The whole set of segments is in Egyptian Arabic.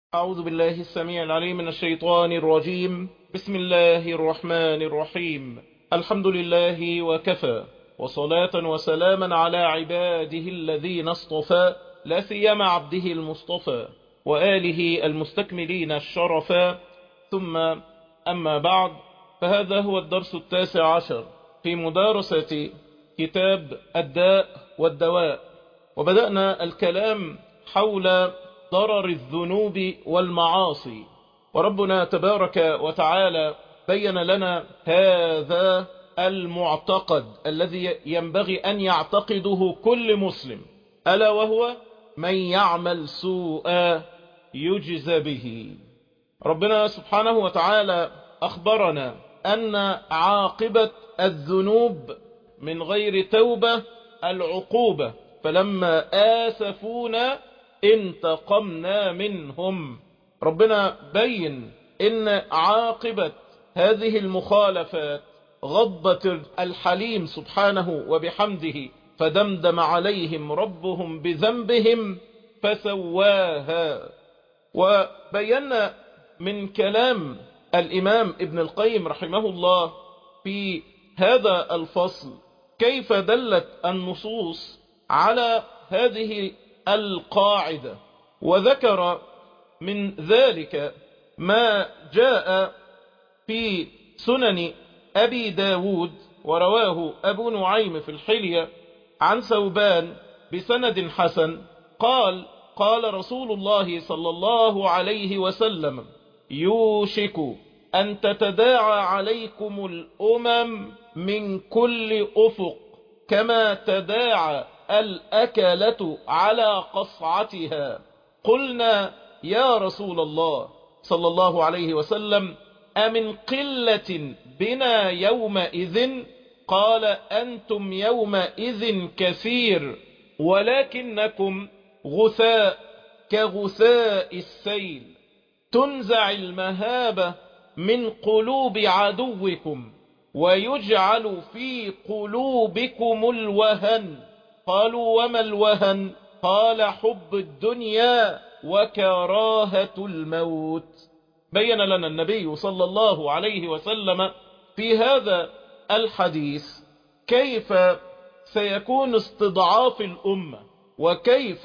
أعوذ بالله السميع العليم من الشيطان الرجيم بسم الله الرحمن الرحيم الحمد لله وكفى وصلاة وسلاما على عباده الذين اصطفى لا سيما عبده المصطفى وآله المستكملين الشرفا ثم أما بعد فهذا هو الدرس التاسع عشر في مدارسة كتاب الداء والدواء وبدأنا الكلام حول ضرر الذنوب والمعاصي وربنا تبارك وتعالى بين لنا هذا المعتقد الذي ينبغي أن يعتقده كل مسلم ألا وهو من يعمل سوءا يجز به ربنا سبحانه وتعالى أخبرنا أن عاقبة الذنوب من غير توبة العقوبة فلما آسفونا انتقمنا منهم ربنا بين ان عاقبة هذه المخالفات غضة الحليم سبحانه وبحمده فدمدم عليهم ربهم بذنبهم فسواها وبينا من كلام الإمام ابن القيم رحمه الله في هذا الفصل كيف دلت النصوص على هذه القاعدة وذكر من ذلك ما جاء في سنن أبي داود ورواه أبو نعيم في الحلية عن ثوبان بسند حسن قال قال رسول الله صلى الله عليه وسلم يوشك أن تتداعى عليكم الأمم من كل أفق كما تداعى الأكلة على قصعتها قلنا يا رسول الله صلى الله عليه وسلم أمن قلة بنا يومئذ قال أنتم يومئذ كثير ولكنكم غثاء كغثاء السيل تنزع المهابة من قلوب عدوكم ويجعل في قلوبكم الوهن قالوا وما الوهن قال حب الدنيا وكراهة الموت بين لنا النبي صلى الله عليه وسلم في هذا الحديث كيف سيكون استضعاف الأمة وكيف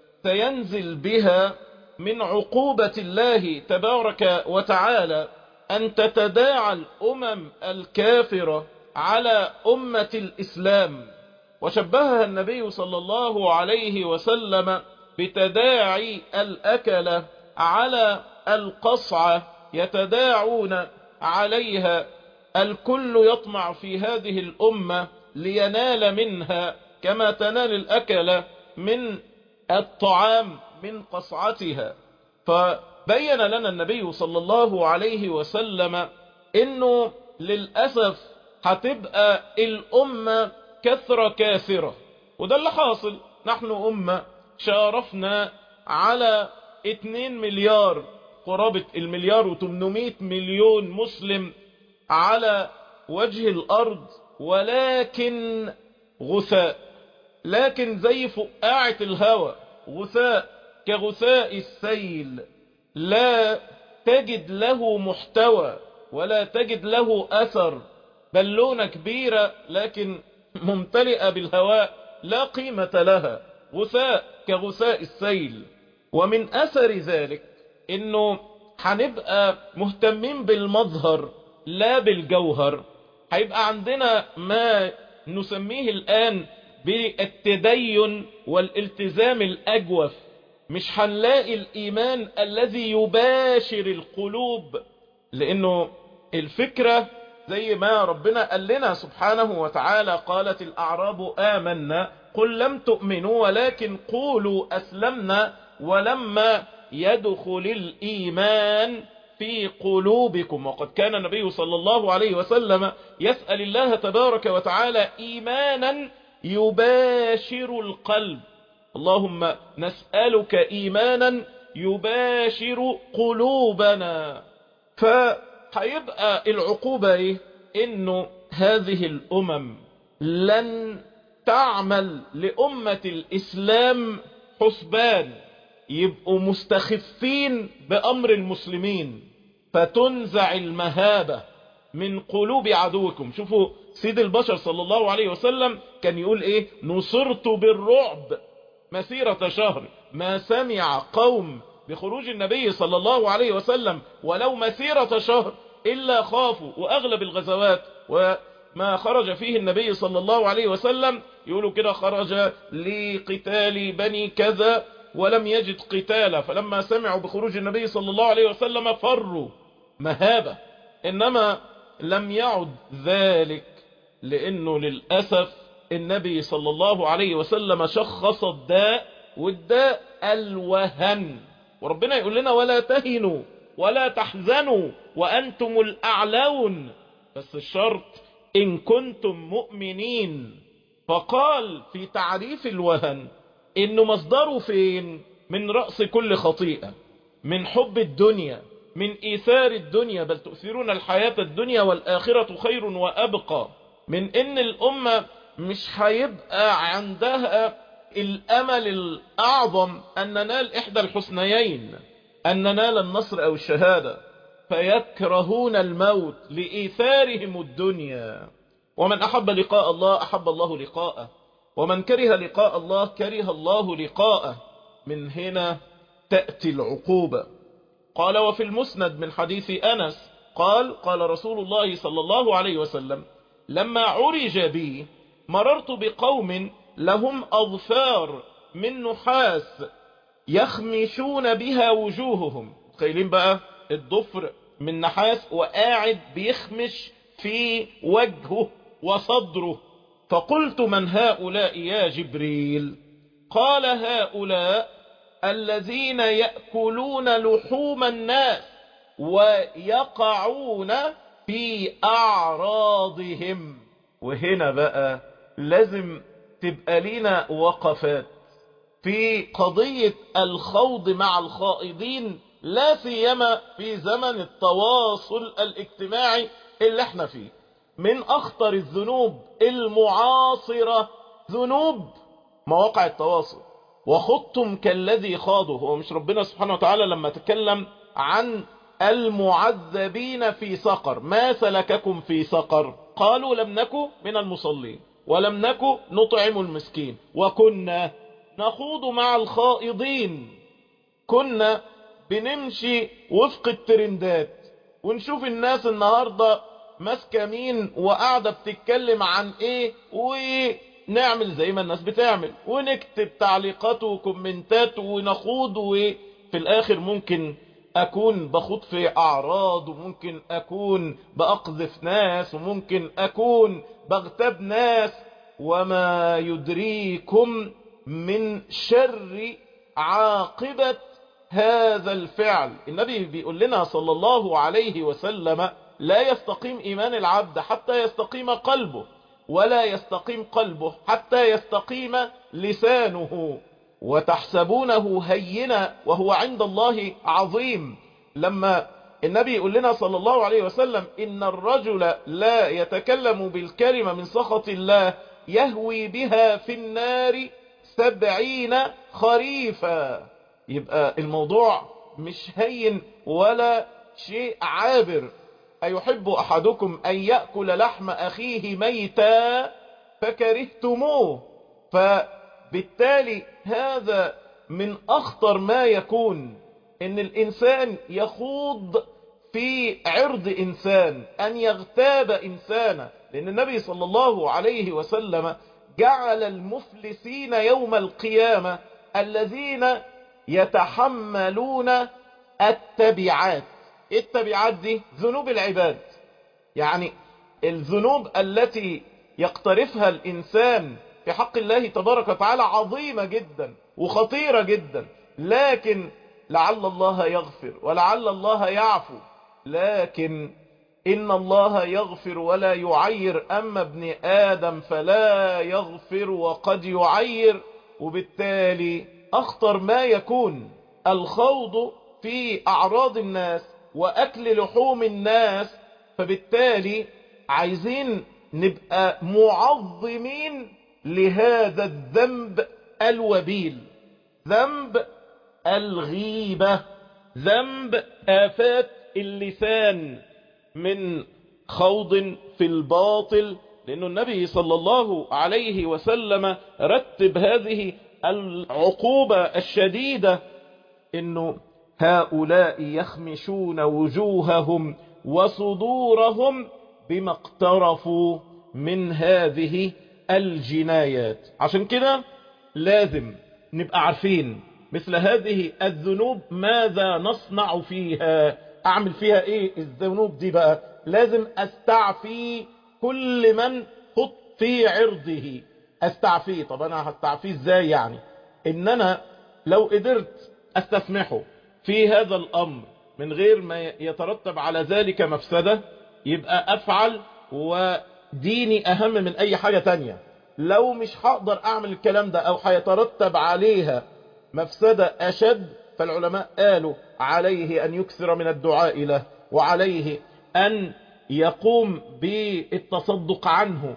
سينزل بها من عقوبة الله تبارك وتعالى أن تتداعى الأمم الكافرة على أمة الإسلام وشبهها النبي صلى الله عليه وسلم بتداعي الأكلة على القصعة يتداعون عليها الكل يطمع في هذه الأمة لينال منها كما تنال الأكلة من الطعام من قصعتها فبين لنا النبي صلى الله عليه وسلم انه للأسف هتبقى الأمة كثرة كاثرة وده اللي حاصل نحن أمة شارفنا على 2 مليار قرابة المليار و800 مليون مسلم على وجه الأرض ولكن غثاء لكن زي فقاعة الهوى غثاء كغثاء السيل لا تجد له محتوى ولا تجد له أثر بالونة كبيرة لكن ممتلئة بالهواء لا قيمة لها غثاء كغثاء السيل ومن أثر ذلك انه هنبقى مهتمين بالمظهر لا بالجوهر هيبقى عندنا ما نسميه الآن بالتدين والالتزام الأجوف مش هنلاقي الإيمان الذي يباشر القلوب لأنه الفكرة زي ما ربنا قال لنا سبحانه وتعالى قالت الأعراب آمنا قل لم تؤمنوا ولكن قولوا أسلمنا ولما يدخل الإيمان في قلوبكم وقد كان النبي صلى الله عليه وسلم يسأل الله تبارك وتعالى إيمانا يباشر القلب اللهم نسألك إيمانا يباشر قلوبنا فهيبقى العقوبة إيه؟ إنه هذه الأمم لن تعمل لأمة الإسلام حسبان يبقوا مستخفين بأمر المسلمين فتنزع المهابة من قلوب عدوكم شوفوا سيد البشر صلى الله عليه وسلم كان يقول ايه نصرت بالرعب مسيرة شهر ما سمع قوم بخروج النبي صلى الله عليه وسلم ولو مسيرة شهر إلا خافوا وأغلب الغزوات وما خرج فيه النبي صلى الله عليه وسلم يقولوا كده خرج لقتال بني كذا ولم يجد قتالا فلما سمعوا بخروج النبي صلى الله عليه وسلم فروا مهابة إنما لم يعد ذلك لأنه للأسف النبي صلى الله عليه وسلم شخص الداء والداء الوهن وربنا يقول لنا ولا تهنوا ولا تحزنوا وأنتم الأعلون بس الشرط إن كنتم مؤمنين فقال في تعريف الوهن إنه مصدره فين من رأس كل خطيئة من حب الدنيا من إيثار الدنيا بل تؤثرون الحياة الدنيا والآخرة خير وأبقى من إن الأمة مش هيبقى عندها الأمل الأعظم أن ننال إحدى الحسنيين أن ننال النصر أو الشهادة فيكرهون الموت لإيثارهم الدنيا ومن أحب لقاء الله أحب الله لقاءه ومن كره لقاء الله كره الله لقاءه من هنا تأتي العقوبة قال وفي المسند من حديث أنس قال قال رسول الله صلى الله عليه وسلم لما عرج بي مررت بقوم لهم أظفار من نحاس يخمشون بها وجوههم تخيلين بقى الضفر من نحاس وقاعد بيخمش في وجهه وصدره فقلت من هؤلاء يا جبريل قال هؤلاء الذين يأكلون لحوم الناس ويقعون في أعراضهم وهنا بقى لازم تبقى لنا وقفات في قضية الخوض مع الخائضين لا سيما في زمن التواصل الاجتماعي اللي احنا فيه من اخطر الذنوب المعاصرة ذنوب مواقع التواصل وخضتم كالذي خاضوا هو مش ربنا سبحانه وتعالى لما تكلم عن المعذبين في سقر ما سلككم في سقر قالوا لم نكن من المصلين ولم نكن نطعم المسكين وكنا نخوض مع الخائضين كنا بنمشي وفق الترندات ونشوف الناس النهاردة ماسكة مين وقاعدة بتتكلم عن ايه ونعمل زي ما الناس بتعمل ونكتب تعليقات وكومنتات ونخوض وفي الاخر ممكن اكون بخوض في اعراض وممكن اكون باقذف ناس وممكن اكون بغتاب ناس وما يدريكم من شر عاقبة هذا الفعل النبي بيقول لنا صلى الله عليه وسلم لا يستقيم إيمان العبد حتى يستقيم قلبه ولا يستقيم قلبه حتى يستقيم لسانه وتحسبونه هينا وهو عند الله عظيم لما النبي يقول لنا صلى الله عليه وسلم إن الرجل لا يتكلم بالكلمة من سخط الله يهوي بها في النار سبعين خريفا يبقى الموضوع مش هين ولا شيء عابر أيحب أحدكم أن يأكل لحم أخيه ميتا فكرهتموه فبالتالي هذا من أخطر ما يكون إن الإنسان يخوض في عرض إنسان أن يغتاب إنسانا لأن النبي صلى الله عليه وسلم جعل المفلسين يوم القيامة الذين يتحملون التبعات ايه التبعات دي ذنوب العباد يعني الذنوب التي يقترفها الانسان في حق الله تبارك وتعالى عظيمة جدا وخطيرة جدا لكن لعل الله يغفر ولعل الله يعفو لكن إن الله يغفر ولا يعير أما ابن آدم فلا يغفر وقد يعير وبالتالي أخطر ما يكون الخوض في أعراض الناس وأكل لحوم الناس فبالتالي عايزين نبقى معظمين لهذا الذنب الوبيل ذنب الغيبة ذنب آفات اللسان من خوض في الباطل لأن النبي صلى الله عليه وسلم رتب هذه العقوبة الشديدة انه هؤلاء يخمشون وجوههم وصدورهم بما اقترفوا من هذه الجنايات عشان كده لازم نبقى عارفين مثل هذه الذنوب ماذا نصنع فيها اعمل فيها ايه الذنوب دي بقى لازم استعفي كل من خط في عرضه استعفيه طب انا هستعفيه ازاي يعني ان انا لو قدرت استسمحه في هذا الامر من غير ما يترتب على ذلك مفسدة يبقى افعل وديني اهم من اي حاجة تانية لو مش هقدر اعمل الكلام ده او هيترتب عليها مفسدة اشد فالعلماء قالوا عليه ان يكثر من الدعاء له وعليه ان يقوم بالتصدق عنه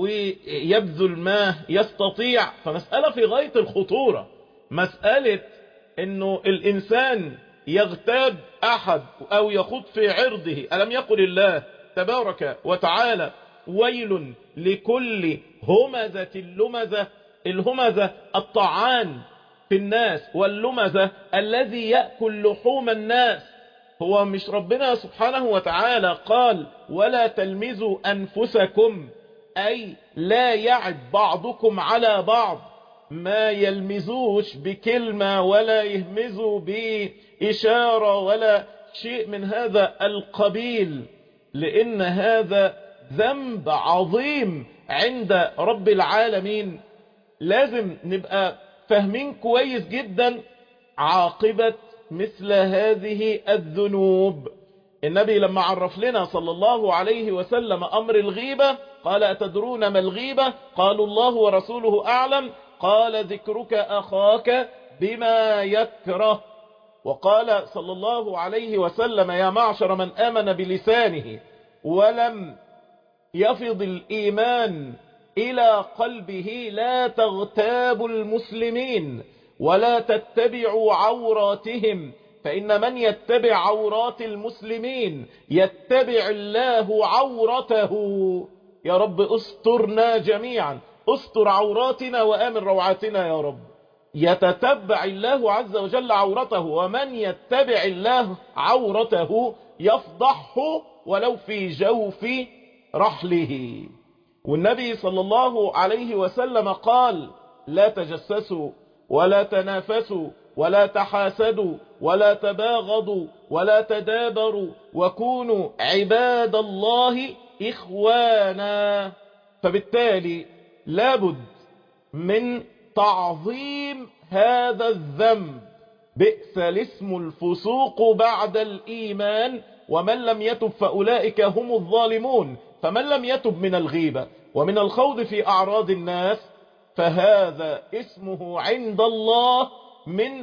ويبذل ما يستطيع فمسألة في غاية الخطورة مسألة انه الانسان يغتاب احد او يخوض في عرضه الم يقل الله تبارك وتعالى ويل لكل همزة اللمزة الهمزة الطعان في الناس واللمزة الذي يأكل لحوم الناس هو مش ربنا سبحانه وتعالى قال ولا تلمزوا أنفسكم أي لا يعد بعضكم على بعض ما يلمزوش بكلمة ولا يهمزوا بإشارة ولا شيء من هذا القبيل لأن هذا ذنب عظيم عند رب العالمين لازم نبقى فاهمين كويس جدا عاقبة مثل هذه الذنوب النبي لما عرف لنا صلى الله عليه وسلم أمر الغيبة قال أتدرون ما الغيبة قالوا الله ورسوله أعلم قال ذكرك أخاك بما يكره وقال صلى الله عليه وسلم يا معشر من آمن بلسانه ولم يفض الإيمان إلى قلبه لا تغتابوا المسلمين ولا تتبعوا عوراتهم فإن من يتبع عورات المسلمين يتبع الله عورته يا رب استرنا جميعا استر عوراتنا وآمن روعاتنا يا رب يتتبع الله عز وجل عورته ومن يتبع الله عورته يفضحه ولو في جوف رحله والنبي صلى الله عليه وسلم قال لا تجسسوا ولا تنافسوا ولا تحاسدوا ولا تباغضوا ولا تدابروا وكونوا عباد الله إخوانا فبالتالي لابد من تعظيم هذا الذنب بئس الاسم الفسوق بعد الإيمان ومن لم يتب فأولئك هم الظالمون فمن لم يتب من الغيبة ومن الخوض في أعراض الناس فهذا اسمه عند الله من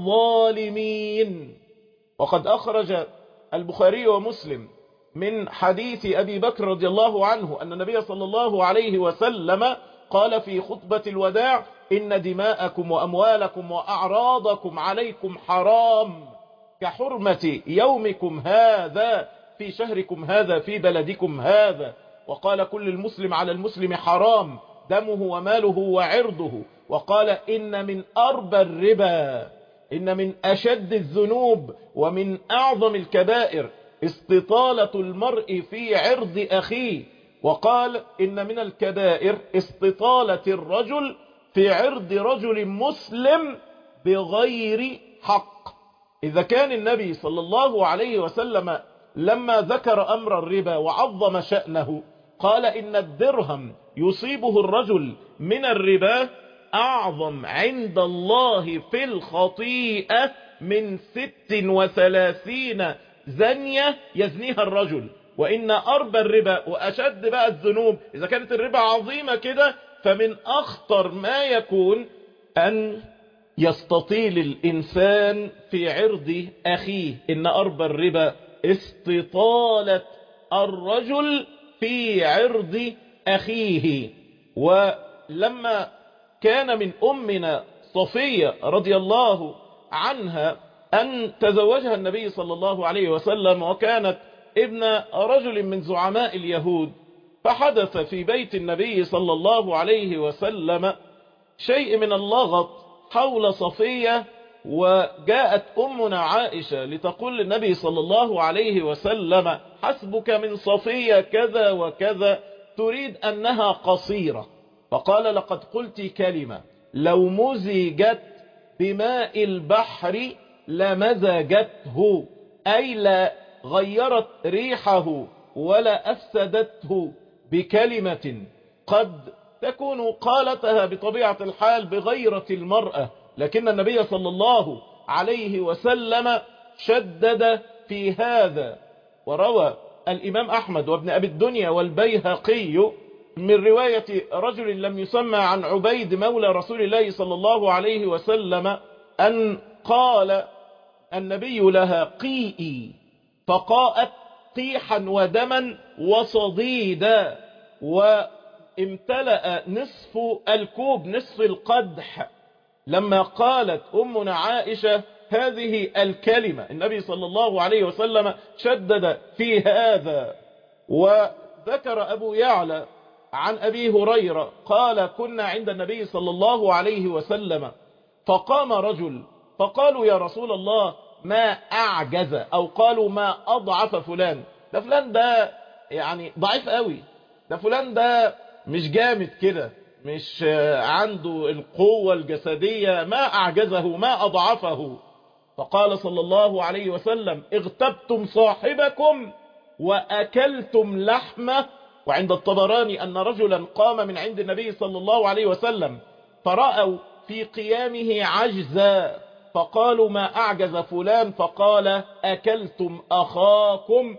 الظالمين وقد أخرج البخاري ومسلم من حديث أبي بكر رضي الله عنه أن النبي صلى الله عليه وسلم قال في خطبة الوداع إن دماءكم وأموالكم وأعراضكم عليكم حرام كحرمة يومكم هذا في شهركم هذا في بلدكم هذا وقال كل المسلم على المسلم حرام دمه وماله وعرضه وقال إن من أربى الربا إن من أشد الذنوب ومن أعظم الكبائر استطالة المرء في عرض أخيه وقال إن من الكبائر استطالة الرجل في عرض رجل مسلم بغير حق إذا كان النبي صلى الله عليه وسلم لما ذكر أمر الربا وعظم شأنه قال إن الدرهم يصيبه الرجل من الربا أعظم عند الله في الخطيئة من ست وثلاثين زنية يزنيها الرجل وإن أربى الربا وأشد بقى الذنوب إذا كانت الربا عظيمة كده فمن أخطر ما يكون أن يستطيل الإنسان في عرض أخيه إن أربى الربا استطالة الرجل في عرض أخيه ولما كان من أمنا صفية رضي الله عنها أن تزوجها النبي صلى الله عليه وسلم وكانت ابن رجل من زعماء اليهود فحدث في بيت النبي صلى الله عليه وسلم شيء من اللغط حول صفية وجاءت أمنا عائشة لتقول للنبي صلى الله عليه وسلم حسبك من صفية كذا وكذا تريد أنها قصيرة فقال لقد قلت كلمة لو مزجت بماء البحر لمزجته أي لا غيرت ريحه ولا أفسدته بكلمة قد تكون قالتها بطبيعة الحال بغيرة المرأة لكن النبي صلى الله عليه وسلم شدد في هذا وروى الإمام أحمد وابن أبي الدنيا والبيهقي من رواية رجل لم يسمى عن عبيد مولى رسول الله صلى الله عليه وسلم أن قال النبي لها قيئي فقاءت قيحا ودما وصديدا وامتلأ نصف الكوب نصف القدح لما قالت أمنا عائشة هذه الكلمة النبي صلى الله عليه وسلم شدد في هذا وذكر أبو يعلى عن أبي هريرة قال كنا عند النبي صلى الله عليه وسلم فقام رجل فقالوا يا رسول الله ما أعجز أو قالوا ما أضعف فلان ده فلان ده يعني ضعيف قوي ده فلان ده مش جامد كده مش عنده القوة الجسدية ما أعجزه ما أضعفه فقال صلى الله عليه وسلم اغتبتم صاحبكم وأكلتم لحمه وعند الطبراني أن رجلا قام من عند النبي صلى الله عليه وسلم فرأوا في قيامه عجزا فقالوا ما أعجز فلان فقال أكلتم أخاكم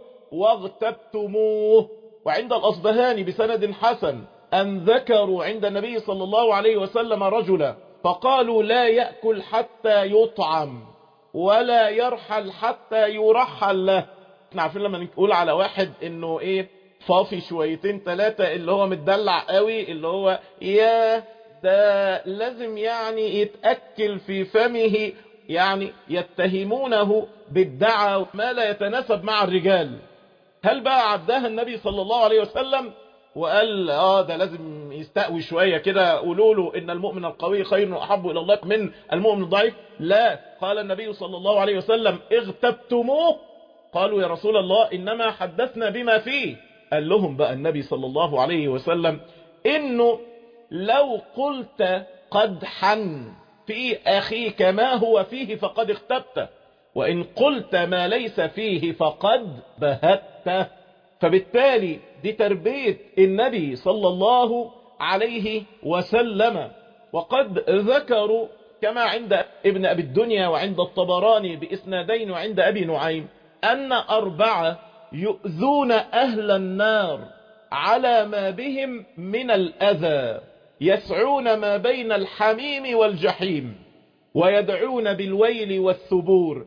واغتبتموه وعند الأصبهاني بسند حسن أن ذكروا عند النبي صلى الله عليه وسلم رجلا فقالوا لا يأكل حتى يطعم ولا يرحل حتى يرحل له احنا عارفين لما نقول على واحد انه ايه فافي شويتين ثلاثة اللي هو متدلع قوي اللي هو يا ده لازم يعني يتأكل في فمه يعني يتهمونه بالدعى ما لا يتناسب مع الرجال هل بقى عداها النبي صلى الله عليه وسلم وقال اه ده لازم يستقوي شوية كده قولوا له ان المؤمن القوي خير واحب الى الله من المؤمن الضعيف لا قال النبي صلى الله عليه وسلم اغتبتموه قالوا يا رسول الله انما حدثنا بما فيه قال لهم بقى النبي صلى الله عليه وسلم انه لو قلت قدحا في اخيك ما هو فيه فقد اغتبته وان قلت ما ليس فيه فقد بهته فبالتالي دي تربية النبي صلى الله عليه وسلم وقد ذكروا كما عند ابن أبي الدنيا وعند الطبراني بإسنادين وعند أبي نعيم أن أربعة يؤذون أهل النار على ما بهم من الأذى يسعون ما بين الحميم والجحيم ويدعون بالويل والثبور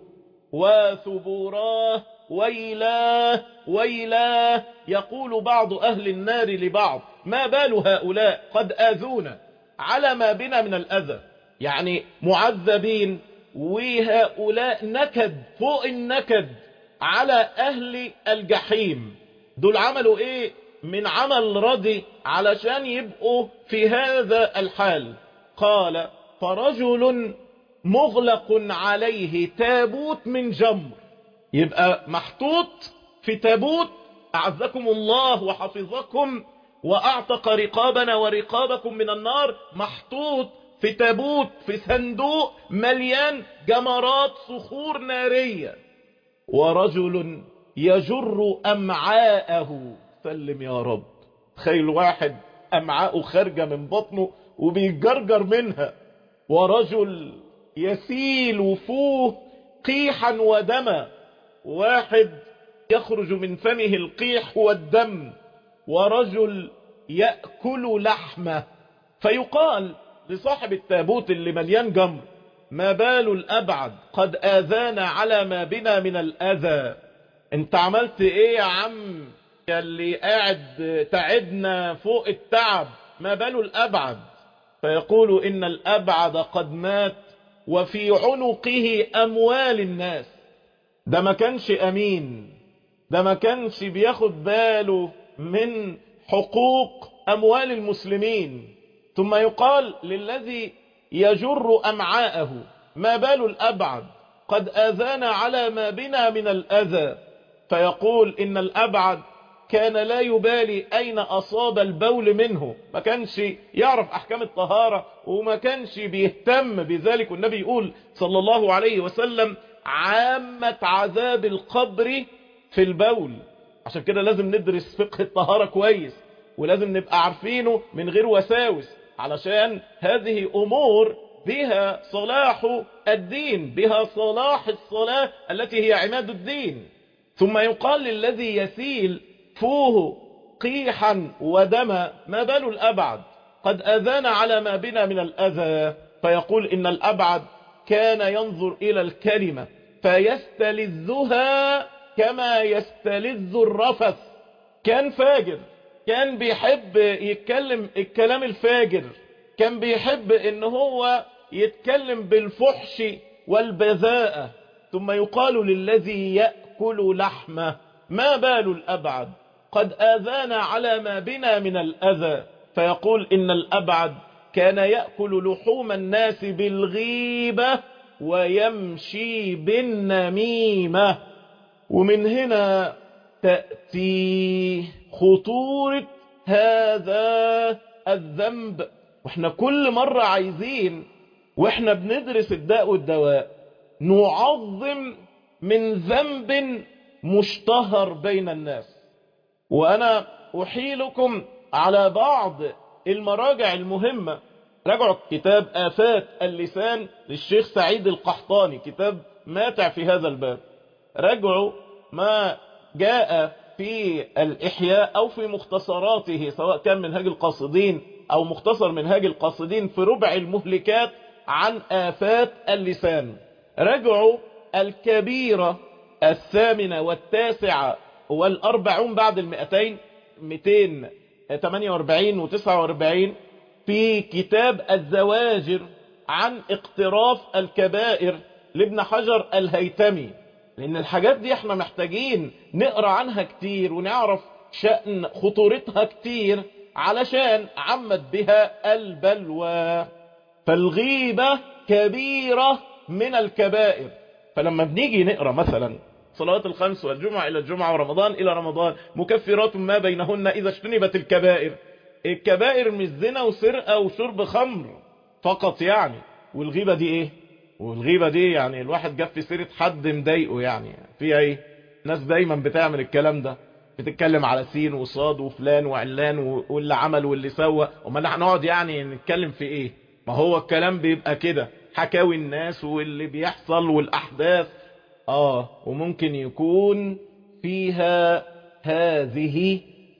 وثبوراه ويلاه ويلاه يقول بعض أهل النار لبعض ما بال هؤلاء قد آذونا على ما بنا من الأذى يعني معذبين وهؤلاء نكد فوق النكد على أهل الجحيم دول عملوا ايه من عمل ردي علشان يبقوا في هذا الحال قال فرجل مغلق عليه تابوت من جمر يبقى محطوط في تابوت أعزكم الله وحفظكم وأعتق رقابنا ورقابكم من النار محطوط في تابوت في صندوق مليان جمرات صخور نارية ورجل يجر أمعاءه سلم يا رب تخيل واحد أمعاءه خارجة من بطنه وبيجرجر منها ورجل يسيل فوه قيحا ودما واحد يخرج من فمه القيح والدم ورجل يأكل لحمه فيقال لصاحب التابوت اللي مليان جمر ما بال الأبعد قد آذانا على ما بنا من الأذى انت عملت ايه يا عم يا اللي قاعد تعبنا فوق التعب ما بال الأبعد فيقول إن الأبعد قد مات وفي عنقه أموال الناس ده ما كانش أمين ده ما كانش بياخد باله من حقوق أموال المسلمين ثم يقال للذي يجر أمعاءه ما بال الأبعد قد آذانا على ما بنا من الأذى فيقول إن الأبعد كان لا يبالي أين أصاب البول منه ما كانش يعرف أحكام الطهارة وما كانش بيهتم بذلك والنبي يقول صلى الله عليه وسلم عامة عذاب القبر في البول عشان كده لازم ندرس فقه الطهارة كويس ولازم نبقى عارفينه من غير وساوس علشان هذه أمور بها صلاح الدين بها صلاح الصلاة التي هي عماد الدين ثم يقال للذي يسيل فوه قيحا ودما ما بال الأبعد قد أذان على ما بنا من الأذى فيقول إن الأبعد كان ينظر إلى الكلمة فيستلذها كما يستلذ الرفث كان فاجر كان بيحب يتكلم الكلام الفاجر كان بيحب ان هو يتكلم بالفحش والبذاءة ثم يقال للذي يأكل لحمه ما بال الأبعد قد آذانا على ما بنا من الأذى فيقول إن الأبعد كان يأكل لحوم الناس بالغيبة ويمشي بالنميمة ومن هنا تأتي خطورة هذا الذنب واحنا كل مرة عايزين واحنا بندرس الداء والدواء نعظم من ذنب مشتهر بين الناس وانا احيلكم على بعض المراجع المهمة راجعوا كتاب آفات اللسان للشيخ سعيد القحطاني كتاب ماتع في هذا الباب راجعوا ما جاء في الإحياء أو في مختصراته سواء كان منهاج القاصدين أو مختصر منهاج القاصدين في ربع المهلكات عن آفات اللسان رجعوا الكبيرة الثامنة والتاسعة والأربعون بعد المئتين 248 و 49 في كتاب الزواجر عن اقتراف الكبائر لابن حجر الهيتمي لأن الحاجات دي احنا محتاجين نقرأ عنها كتير ونعرف شأن خطورتها كتير علشان عمت بها البلوى فالغيبة كبيرة من الكبائر فلما بنيجي نقرأ مثلا صلوات الخمس والجمعة إلى الجمعة ورمضان إلى رمضان مكفرات ما بينهن إذا اجتنبت الكبائر الكبائر مش زنا وسرقة وشرب خمر فقط يعني والغيبة دي ايه والغيبة دي يعني الواحد جاب في سيرة حد مضايقه يعني فيها ايه ناس دايما بتعمل الكلام ده بتتكلم على سين وصاد وفلان وعلان واللي عمل واللي سوى امال هنقعد يعني نتكلم في ايه ما هو الكلام بيبقى كده حكاوي الناس واللي بيحصل والاحداث اه وممكن يكون فيها هذه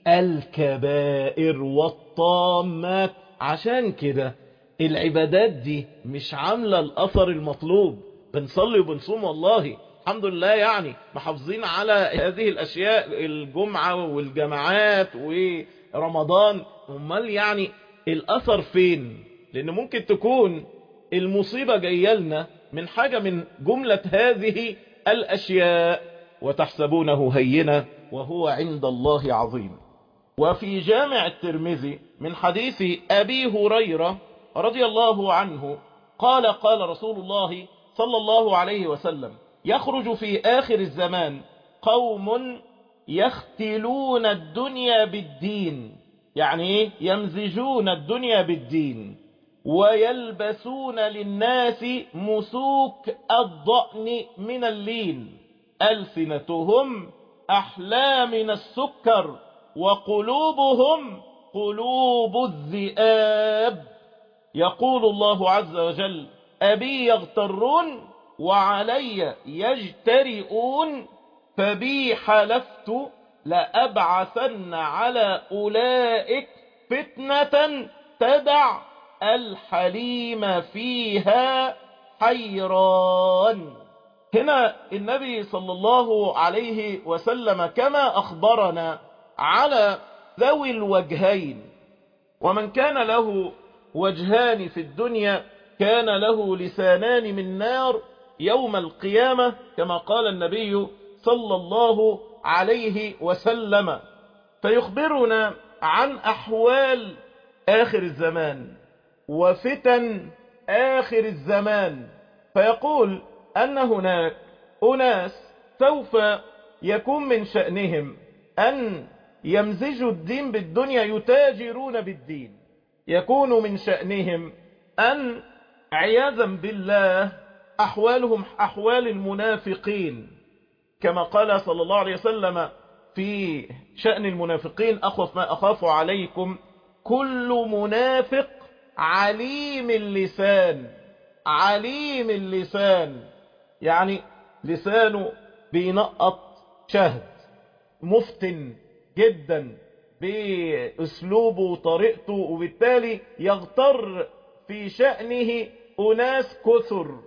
الكبائر والطامات عشان كده العبادات دي مش عاملة الأثر المطلوب بنصلي وبنصوم والله الحمد لله يعني محافظين على هذه الأشياء الجمعة والجماعات ورمضان امال يعني الأثر فين لأن ممكن تكون المصيبة جاية لنا من حاجة من جملة هذه الأشياء وتحسبونه هينة وهو عند الله عظيم وفي جامع الترمذي من حديث أبي هريرة رضي الله عنه قال قال رسول الله صلى الله عليه وسلم يخرج في آخر الزمان قوم يختلون الدنيا بالدين يعني يمزجون الدنيا بالدين ويلبسون للناس مسوك الضأن من اللين ألسنتهم أحلى من السكر وقلوبهم قلوب الذئاب يقول الله عز وجل أبي يغترون وعلي يجترئون فبي حلفت لأبعثن على أولئك فتنة تدع الحليم فيها حيران هنا النبي صلى الله عليه وسلم كما أخبرنا على ذوي الوجهين ومن كان له وجهان في الدنيا كان له لسانان من نار يوم القيامة كما قال النبي صلى الله عليه وسلم فيخبرنا عن أحوال آخر الزمان وفتن آخر الزمان فيقول أن هناك أناس سوف يكون من شأنهم أن يمزجوا الدين بالدنيا يتاجرون بالدين يكون من شأنهم أن عياذا بالله أحوالهم أحوال المنافقين كما قال صلى الله عليه وسلم في شأن المنافقين أخف ما أخاف عليكم كل منافق عليم اللسان عليم اللسان يعني لسانه بينقط شهد مفتن جدا بأسلوبه وطريقته وبالتالي يغتر في شأنه أناس كثر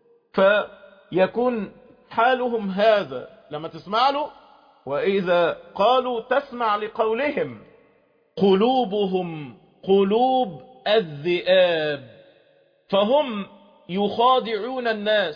فيكون حالهم هذا لما تسمع له وإذا قالوا تسمع لقولهم قلوبهم قلوب الذئاب فهم يخادعون الناس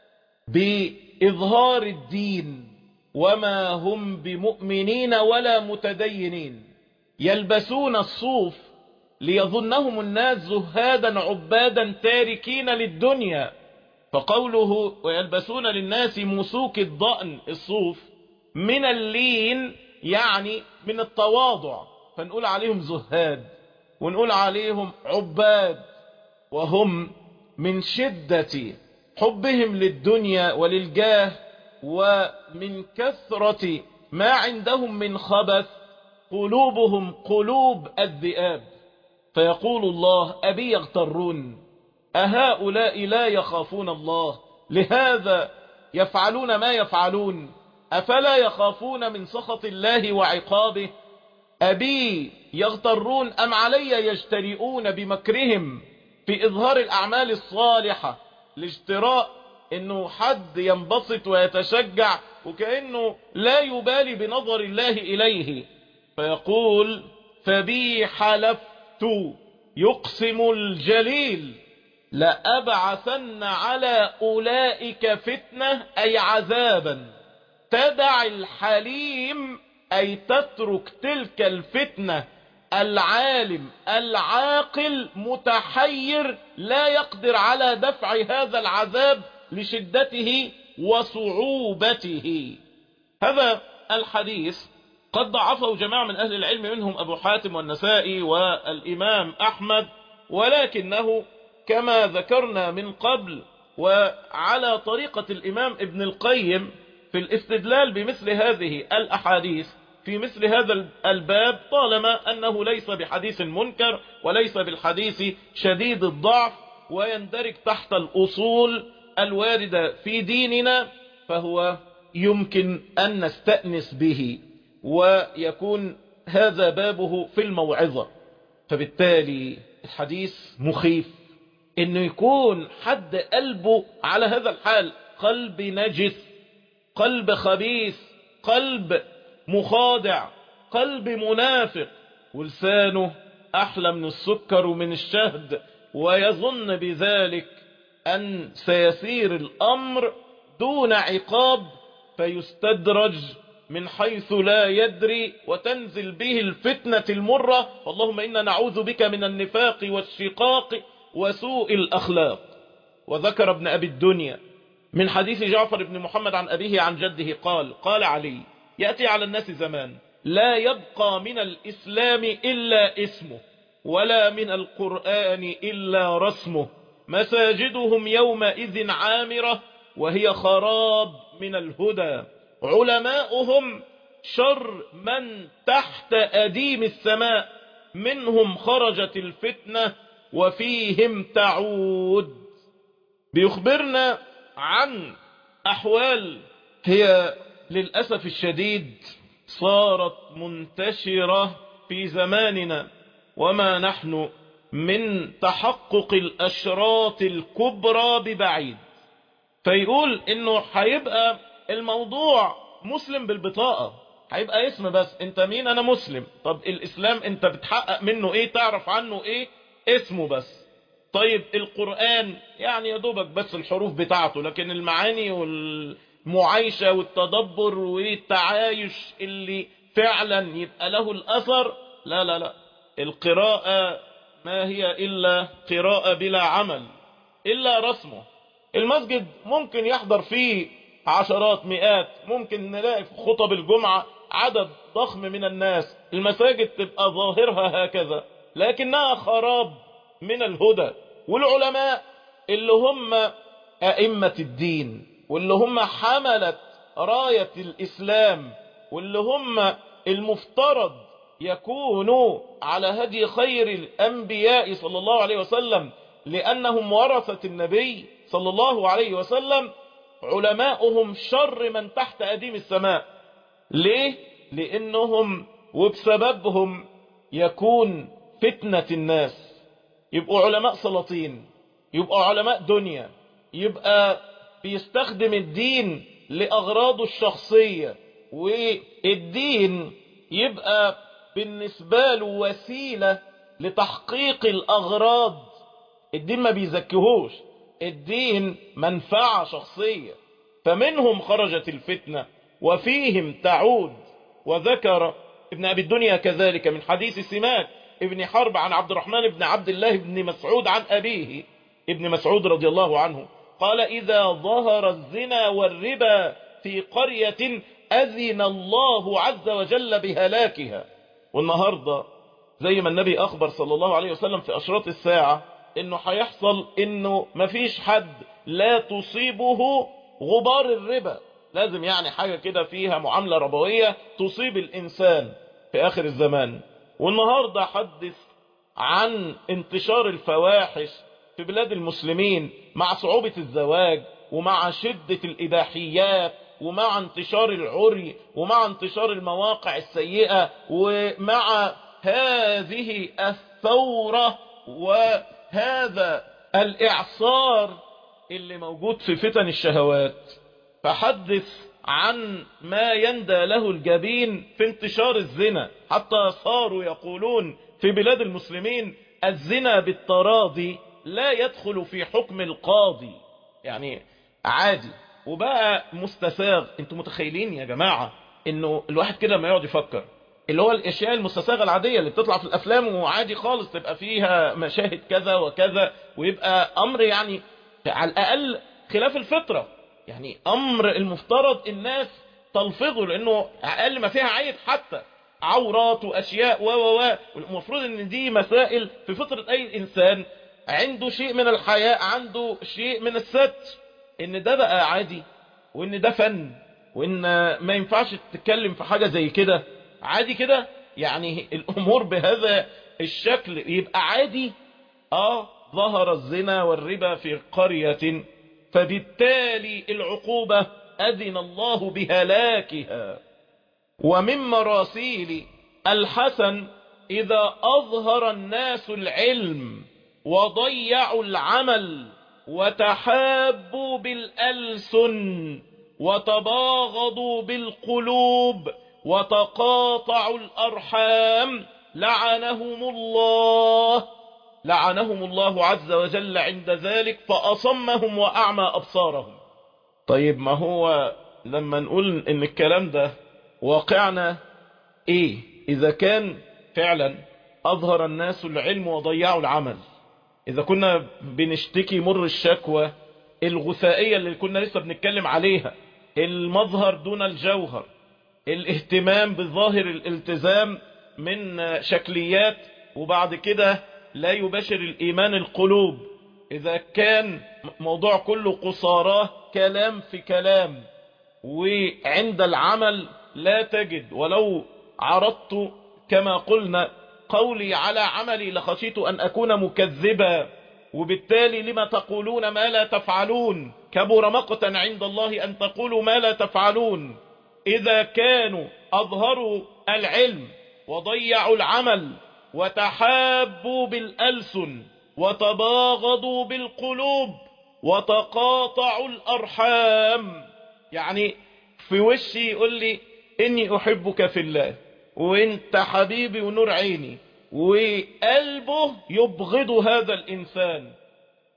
بإظهار الدين وما هم بمؤمنين ولا متدينين يلبسون الصوف ليظنهم الناس زهادا عبادا تاركين للدنيا فقوله ويلبسون للناس مسوك الضأن الصوف من اللين يعني من التواضع فنقول عليهم زهاد ونقول عليهم عباد وهم من شدة حبهم للدنيا وللجاه ومن كثرة ما عندهم من خبث قلوبهم قلوب الذئاب فيقول الله أبي يغترون أهؤلاء لا يخافون الله لهذا يفعلون ما يفعلون أفلا يخافون من سخط الله وعقابه أبي يغترون أم علي يجترئون بمكرهم في إظهار الأعمال الصالحة لاشتراء انه حد ينبسط ويتشجع وكأنه لا يبالي بنظر الله إليه فيقول فبي حلفت يقسم الجليل لأبعثن على أولئك فتنة أي عذابا تدع الحليم أي تترك تلك الفتنة العالم العاقل متحير لا يقدر على دفع هذا العذاب لشدته وصعوبته هذا الحديث قد ضعفه جماعة من أهل العلم منهم أبو حاتم والنسائي والإمام أحمد ولكنه كما ذكرنا من قبل وعلى طريقة الإمام ابن القيم في الاستدلال بمثل هذه الأحاديث في مثل هذا الباب طالما أنه ليس بحديث منكر وليس بالحديث شديد الضعف ويندرج تحت الأصول الواردة في ديننا فهو يمكن أن نستأنس به ويكون هذا بابه في الموعظة فبالتالي الحديث مخيف انه يكون حد قلبه على هذا الحال قلب نجس قلب خبيث قلب مخادع قلب منافق ولسانه احلى من السكر ومن الشهد ويظن بذلك ان سيسير الامر دون عقاب فيستدرج من حيث لا يدري وتنزل به الفتنة المرة اللهم إنا نعوذ بك من النفاق والشقاق وسوء الأخلاق وذكر ابن أبي الدنيا من حديث جعفر بن محمد عن أبيه عن جده قال قال علي يأتي على الناس زمان لا يبقى من الإسلام إلا اسمه ولا من القرآن إلا رسمه مساجدهم يومئذ عامرة وهي خراب من الهدى علماؤهم شر من تحت أديم السماء منهم خرجت الفتنة وفيهم تعود بيخبرنا عن أحوال هي للأسف الشديد صارت منتشرة في زماننا وما نحن من تحقق الأشراط الكبرى ببعيد فيقول انه هيبقى الموضوع مسلم بالبطاقة هيبقى اسم بس انت مين انا مسلم طب الاسلام انت بتحقق منه ايه تعرف عنه ايه اسمه بس طيب القرآن يعني يا دوبك بس الحروف بتاعته لكن المعاني والمعايشة والتدبر والتعايش اللي فعلا يبقى له الأثر لا لا لا القراءة ما هي إلا قراءة بلا عمل إلا رسمه المسجد ممكن يحضر فيه عشرات مئات ممكن نلاقي في خطب الجمعة عدد ضخم من الناس المساجد تبقى ظاهرها هكذا لكنها خراب من الهدى والعلماء اللي هم أئمة الدين واللي هم حملت راية الإسلام واللي هم المفترض يكونوا على هدي خير الأنبياء صلى الله عليه وسلم لأنهم ورثة النبي صلى الله عليه وسلم علماؤهم شر من تحت أديم السماء ليه؟ لأنهم وبسببهم يكون فتنة الناس يبقوا علماء سلاطين يبقوا علماء دنيا يبقى بيستخدم الدين لأغراضه الشخصية والدين يبقى بالنسبة له وسيلة لتحقيق الأغراض الدين ما بيزكيهوش الدين منفعة شخصية فمنهم خرجت الفتنة وفيهم تعود وذكر ابن أبي الدنيا كذلك من حديث سماك ابن حرب عن عبد الرحمن بن عبد الله بن مسعود عن أبيه ابن مسعود رضي الله عنه قال إذا ظهر الزنا والربا في قرية أذن الله عز وجل بهلاكها والنهاردة زي ما النبي أخبر صلى الله عليه وسلم في أشراط الساعة إنه هيحصل إنه مفيش حد لا تصيبه غبار الربا لازم يعني حاجة كده فيها معاملة ربوية تصيب الإنسان في آخر الزمان والنهاردة حدث عن انتشار الفواحش في بلاد المسلمين مع صعوبة الزواج ومع شدة الإباحيات ومع انتشار العري ومع انتشار المواقع السيئة ومع هذه الثورة وهذا الإعصار اللي موجود في فتن الشهوات فحدث عن ما يندى له الجبين في انتشار الزنا حتى صاروا يقولون في بلاد المسلمين الزنا بالتراضي لا يدخل في حكم القاضي يعني عادي وبقى مستساغ انتوا متخيلين يا جماعة انه الواحد كده ما يقعد يفكر اللي هو الاشياء المستساغة العادية اللي بتطلع في الافلام وعادي خالص تبقى فيها مشاهد كذا وكذا ويبقى امر يعني على الاقل خلاف الفطرة يعني امر المفترض الناس تلفظه لانه اقل ما فيها عيب حتى عورات واشياء و و و والمفروض ان دي مسائل في فطرة اي انسان عنده شيء من الحياء عنده شيء من الستر ان ده بقى عادي وان ده فن وان ما ينفعش تتكلم في حاجة زي كده عادي كده يعني الامور بهذا الشكل يبقى عادي اه ظهر الزنا والربا في قرية فبالتالي العقوبة أذن الله بهلاكها ومن مراسيل الحسن إذا أظهر الناس العلم وضيعوا العمل وتحابوا بالألسن وتباغضوا بالقلوب وتقاطعوا الأرحام لعنهم الله لعنهم الله عز وجل عند ذلك فأصمهم وأعمى أبصارهم طيب ما هو لما نقول ان الكلام ده واقعنا ايه اذا كان فعلا اظهر الناس العلم وضيعوا العمل اذا كنا بنشتكي مر الشكوى الغثائية اللي كنا لسه بنتكلم عليها المظهر دون الجوهر الاهتمام بظاهر الالتزام من شكليات وبعد كده لا يباشر الإيمان القلوب إذا كان موضوع كله قصاراه كلام في كلام وعند العمل لا تجد ولو عرضت كما قلنا قولي على عملي لخشيت أن أكون مكذبا وبالتالي لما تقولون ما لا تفعلون كبر مقتا عند الله أن تقولوا ما لا تفعلون إذا كانوا أظهروا العلم وضيعوا العمل وتحابوا بالألسن وتباغضوا بالقلوب وتقاطعوا الأرحام يعني في وشي يقول لي إني أحبك في الله وانت حبيبي ونور عيني وقلبه يبغض هذا الإنسان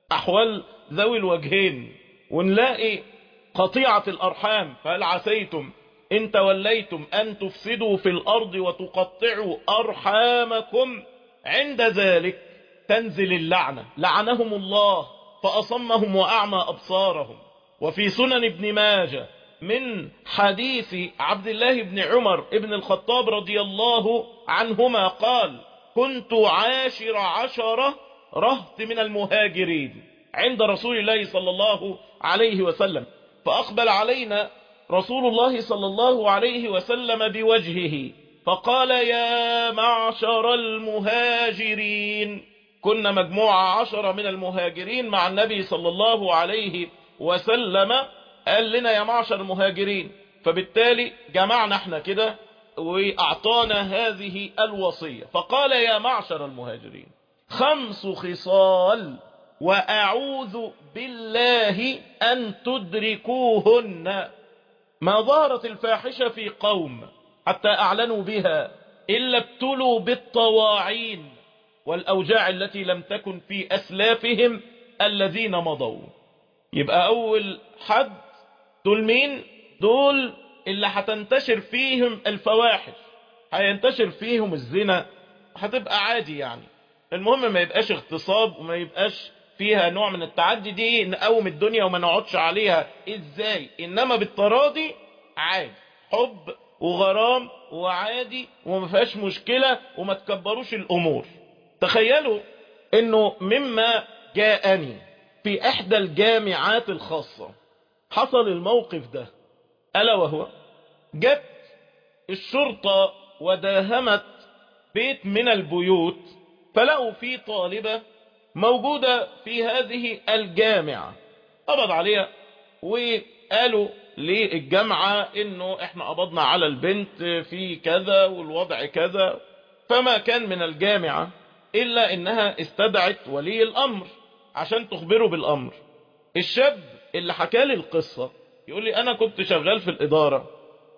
أحوال ذوي الوجهين ونلاقي قطيعة الأرحام فهل عسيتم إن توليتم أن تفسدوا في الأرض وتقطعوا أرحامكم عند ذلك تنزل اللعنة لعنهم الله فأصمهم وأعمى أبصارهم وفي سنن ابن ماجه من حديث عبد الله بن عمر ابن الخطاب رضي الله عنهما قال كنت عاشر عشرة رهط من المهاجرين عند رسول الله صلى الله عليه وسلم فأقبل علينا رسول الله صلى الله عليه وسلم بوجهه فقال يا معشر المهاجرين كنا مجموعة عشرة من المهاجرين مع النبي صلى الله عليه وسلم قال لنا يا معشر المهاجرين فبالتالي جمعنا احنا كده واعطانا هذه الوصية فقال يا معشر المهاجرين خمس خصال واعوذ بالله ان تدركوهن ما ظهرت الفاحشة في قوم حتى اعلنوا بها الا ابتلوا بالطواعين والاوجاع التي لم تكن في اسلافهم الذين مضوا يبقى اول حد دول مين دول اللي هتنتشر فيهم الفواحش هينتشر فيهم الزنا هتبقى عادي يعني المهم ما يبقاش اغتصاب وما يبقاش فيها نوع من التعدي دي نقوم الدنيا وما نقعدش عليها ازاي انما بالتراضي عادي حب وغرام وعادي وما فيهاش مشكلة وما تكبروش الامور تخيلوا انه مما جاءني في احدى الجامعات الخاصة حصل الموقف ده ألا وهو جت الشرطة وداهمت بيت من البيوت فلقوا فيه طالبة موجودة في هذه الجامعة قبض عليها وقالوا للجامعة انه احنا قبضنا على البنت في كذا والوضع كذا فما كان من الجامعة الا انها استدعت ولي الامر عشان تخبره بالامر الشاب اللي حكالي القصة يقول لي انا كنت شغال في الادارة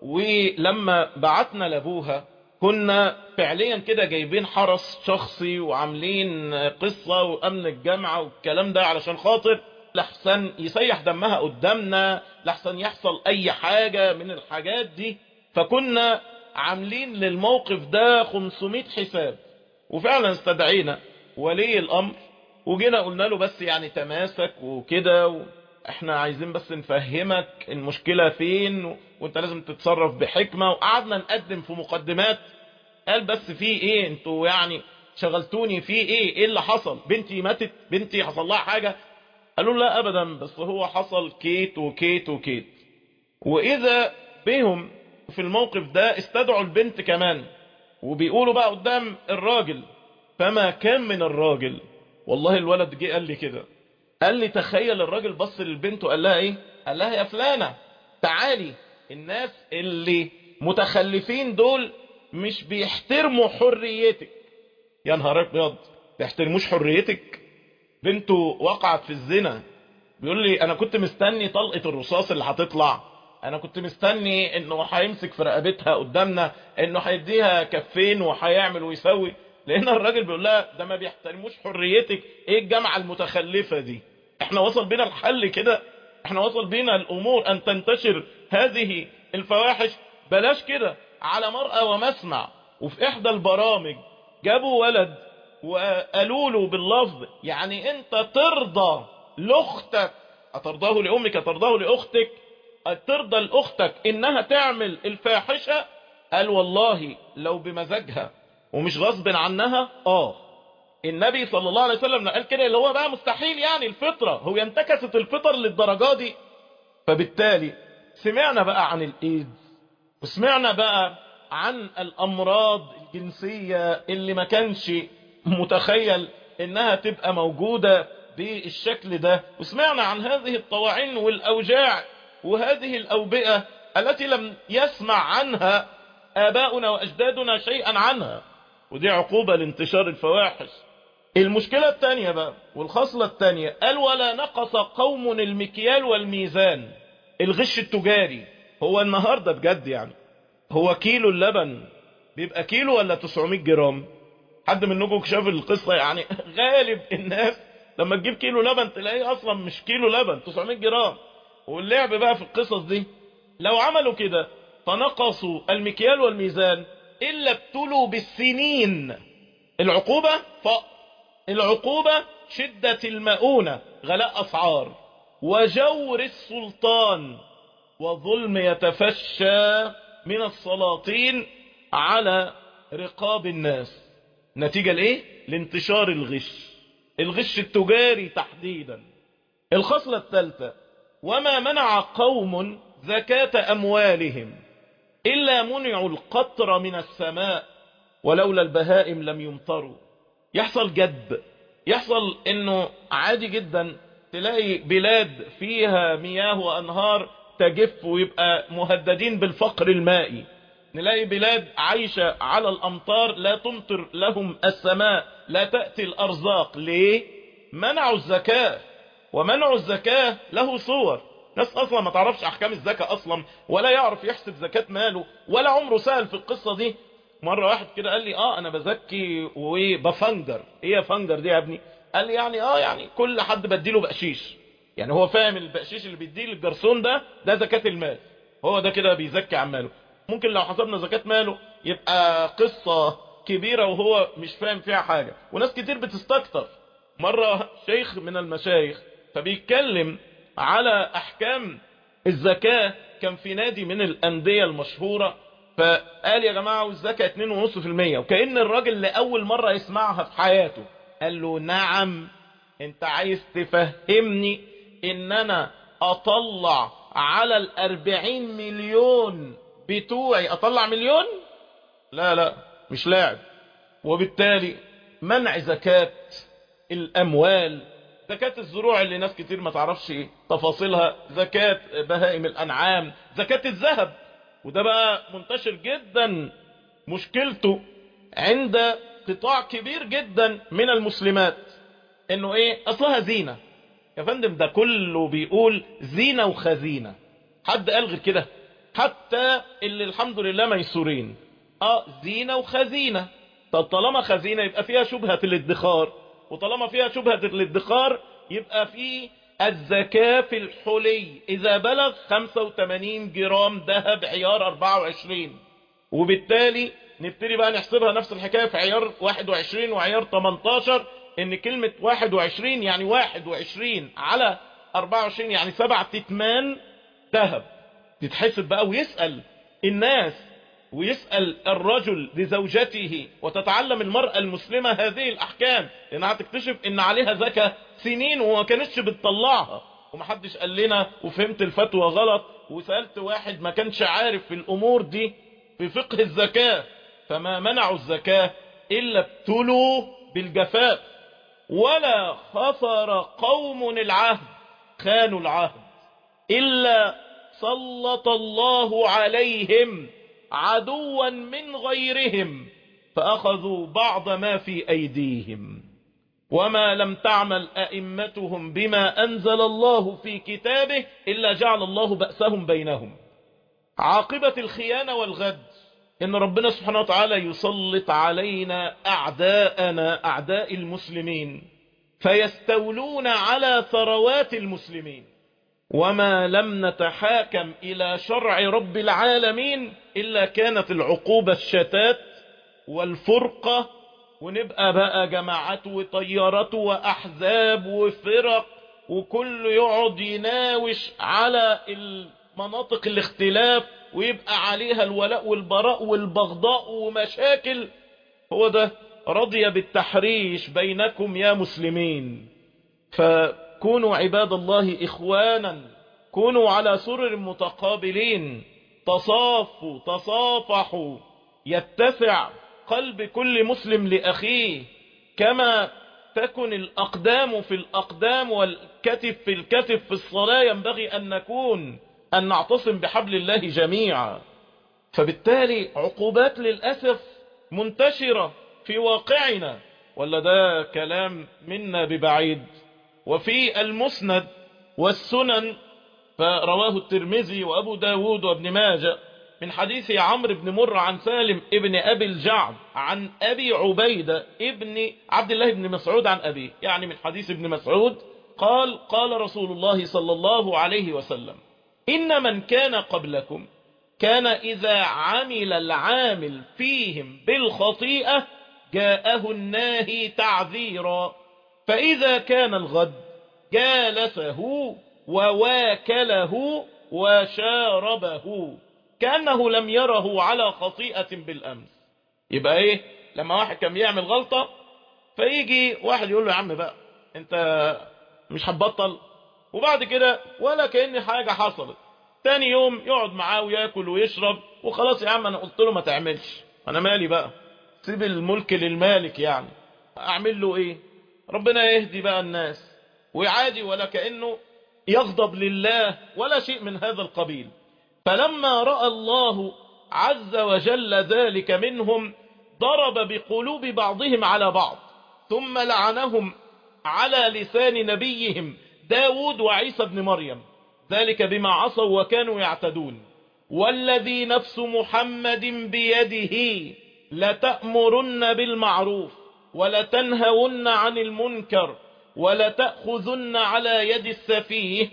ولما بعتنا لابوها كنا فعليا كده جايبين حرس شخصي وعاملين قصة وامن الجامعة والكلام ده علشان خاطر لحسن يسيح دمها قدامنا لحسن يحصل اي حاجة من الحاجات دي فكنا عاملين للموقف ده 500 حساب وفعلا استدعينا ولي الامر وجينا قلنا له بس يعني تماسك وكده و... احنا عايزين بس نفهمك المشكلة فين و... وانت لازم تتصرف بحكمة وقعدنا نقدم في مقدمات قال بس في ايه انتوا يعني شغلتوني في ايه ايه اللي حصل بنتي ماتت بنتي حصل لها حاجة قالوا لا ابدا بس هو حصل كيت وكيت وكيت واذا بهم في الموقف ده استدعوا البنت كمان وبيقولوا بقى قدام الراجل فما كان من الراجل والله الولد جه قال لي كده قال لي تخيل الراجل بص للبنت وقال لها ايه قال لها يا فلانة تعالي الناس اللي متخلفين دول مش بيحترموا حريتك يا نهار ابيض بيحترموش حريتك بنته وقعت في الزنا بيقول لي انا كنت مستني طلقة الرصاص اللي هتطلع انا كنت مستني انه هيمسك في رقبتها قدامنا انه هيديها كفين وهيعمل ويسوي لان الراجل بيقول لها ده ما بيحترموش حريتك ايه الجامعة المتخلفة دي احنا وصل بينا الحل كده احنا وصل بينا الامور ان تنتشر هذه الفواحش بلاش كده على مرأى ومسمع وفي احدى البرامج جابوا ولد وقالوا له باللفظ يعني انت ترضى لاختك اترضاه لامك اترضاه لاختك ترضى لاختك انها تعمل الفاحشة قال والله لو بمزاجها ومش غصب عنها اه النبي صلى الله عليه وسلم قال كده اللي هو بقى مستحيل يعني الفطرة هو ينتكست الفطر للدرجة دي فبالتالي سمعنا بقى عن الايدز وسمعنا بقى عن الامراض الجنسية اللي ما كانش متخيل انها تبقى موجودة بالشكل ده وسمعنا عن هذه الطواعين والاوجاع وهذه الاوبئة التي لم يسمع عنها آباؤنا وأجدادنا شيئا عنها ودي عقوبة لانتشار الفواحش المشكلة الثانية بقى والخصلة الثانية قال ولا نقص قوم المكيال والميزان الغش التجاري هو النهاردة بجد يعني هو كيلو اللبن بيبقى كيلو ولا 900 جرام حد منكم شاف القصة يعني غالب الناس لما تجيب كيلو لبن تلاقيه اصلا مش كيلو لبن 900 جرام واللعب بقى في القصص دي لو عملوا كده فنقصوا المكيال والميزان الا ابتلوا بالسنين العقوبة فقر العقوبة شدة المؤونة غلاء اسعار وجور السلطان وظلم يتفشى من السلاطين على رقاب الناس نتيجة لايه لانتشار الغش الغش التجاري تحديدا الخصلة الثالثة وما منع قوم زكاة أموالهم إلا منعوا القطر من السماء ولولا البهائم لم يمطروا يحصل جد يحصل انه عادي جدا تلاقي بلاد فيها مياه وأنهار تجف ويبقى مهددين بالفقر المائي نلاقي بلاد عايشة على الأمطار لا تمطر لهم السماء لا تأتي الأرزاق ليه؟ منعوا الزكاة ومنع الزكاة له صور ناس أصلا ما تعرفش أحكام الزكاة أصلا ولا يعرف يحسب زكاة ماله ولا عمره سأل في القصة دي مرة واحد كده قال لي آه أنا بزكي وبفنجر إيه يا فنجر دي يا ابني قال لي يعني آه يعني كل حد بديله بقشيش يعني هو فاهم البقشيش اللي بيديه للجرسون ده ده زكاة المال هو ده كده بيزكي عماله ممكن لو حسبنا زكاة ماله يبقى قصة كبيرة وهو مش فاهم فيها حاجة وناس كتير بتستكتر مرة شيخ من المشايخ فبيتكلم على احكام الزكاة كان في نادي من الاندية المشهورة فقال يا جماعة والزكاة 2.5% وكأن الراجل لأول مرة يسمعها في حياته قال له نعم انت عايز تفهمني ان انا اطلع على الاربعين مليون بتوعي اطلع مليون لا لا مش لاعب وبالتالي منع زكاة الاموال زكاة الزروع اللي ناس كتير ما تعرفش تفاصيلها زكاة بهائم الانعام زكاة الذهب وده بقى منتشر جدا مشكلته عند قطاع كبير جدا من المسلمات انه ايه اصلها زينة يا فندم ده كله بيقول زينة وخزينة حد قال غير كده حتى اللي الحمد لله ميسورين اه زينة وخزينة طب طالما خزينة يبقى فيها شبهة الادخار وطالما فيها شبهة الادخار يبقى في الزكاة في الحلي اذا بلغ 85 جرام ذهب عيار 24 وبالتالي نبتدي بقى نحسبها نفس الحكاية في عيار 21 وعيار 18 ان كلمة 21 يعني 21 على 24 يعني سبع تتمان ذهب تتحسب بقى ويسأل الناس ويسأل الرجل لزوجته وتتعلم المرأة المسلمة هذه الأحكام لأنها تكتشف إن عليها زكاة سنين وما كانتش بتطلعها ومحدش قال لنا وفهمت الفتوى غلط وسألت واحد ما كانش عارف في الأمور دي في فقه الزكاة فما منعوا الزكاة إلا ابتلوا بالجفاف ولا خسر قوم العهد خانوا العهد إلا سلط الله عليهم عدوا من غيرهم فأخذوا بعض ما في أيديهم وما لم تعمل أئمتهم بما أنزل الله في كتابه إلا جعل الله بأسهم بينهم عاقبة الخيانة والغد إن ربنا سبحانه وتعالى يسلط علينا أعداءنا أعداء المسلمين فيستولون على ثروات المسلمين وما لم نتحاكم إلى شرع رب العالمين إلا كانت العقوبة الشتات والفرقة ونبقى بقى جماعات وطيارات وأحزاب وفرق وكل يقعد يناوش على المناطق الاختلاف ويبقى عليها الولاء والبراء والبغضاء ومشاكل هو ده رضي بالتحريش بينكم يا مسلمين فكونوا عباد الله إخوانا كونوا على سرر متقابلين تصافوا تصافحوا يتسع قلب كل مسلم لأخيه كما تكن الأقدام في الأقدام والكتف في الكتف في الصلاة ينبغي أن نكون أن نعتصم بحبل الله جميعا فبالتالي عقوبات للأسف منتشرة في واقعنا ولا ده كلام منا ببعيد وفي المسند والسنن فرواه الترمذي وأبو داود وابن ماجه من حديث عمرو بن مر عن سالم ابن أبي الجعد عن أبي عبيدة ابن عبد الله بن مسعود عن أبيه يعني من حديث ابن مسعود قال قال رسول الله صلى الله عليه وسلم إن من كان قبلكم كان إذا عمل العامل فيهم بالخطيئة جاءه الناهي تعذيرا فإذا كان الغد جالسه وواكله وشاربه كأنه لم يره على خطيئة بالأمس يبقى ايه لما واحد كان بيعمل غلطة فيجي واحد يقول له يا عم بقى انت مش هتبطل وبعد كده ولا كأن حاجة حصلت تاني يوم يقعد معاه وياكل ويشرب وخلاص يا عم انا قلت له ما تعملش انا مالي بقى سيب الملك للمالك يعني اعمل له ايه ربنا يهدي بقى الناس وعادي ولا كأنه يغضب لله ولا شيء من هذا القبيل فلما رأى الله عز وجل ذلك منهم ضرب بقلوب بعضهم على بعض ثم لعنهم على لسان نبيهم داود وعيسى بن مريم ذلك بما عصوا وكانوا يعتدون والذي نفس محمد بيده لتأمرن بالمعروف ولتنهون عن المنكر ولتأخذن على يد السفيه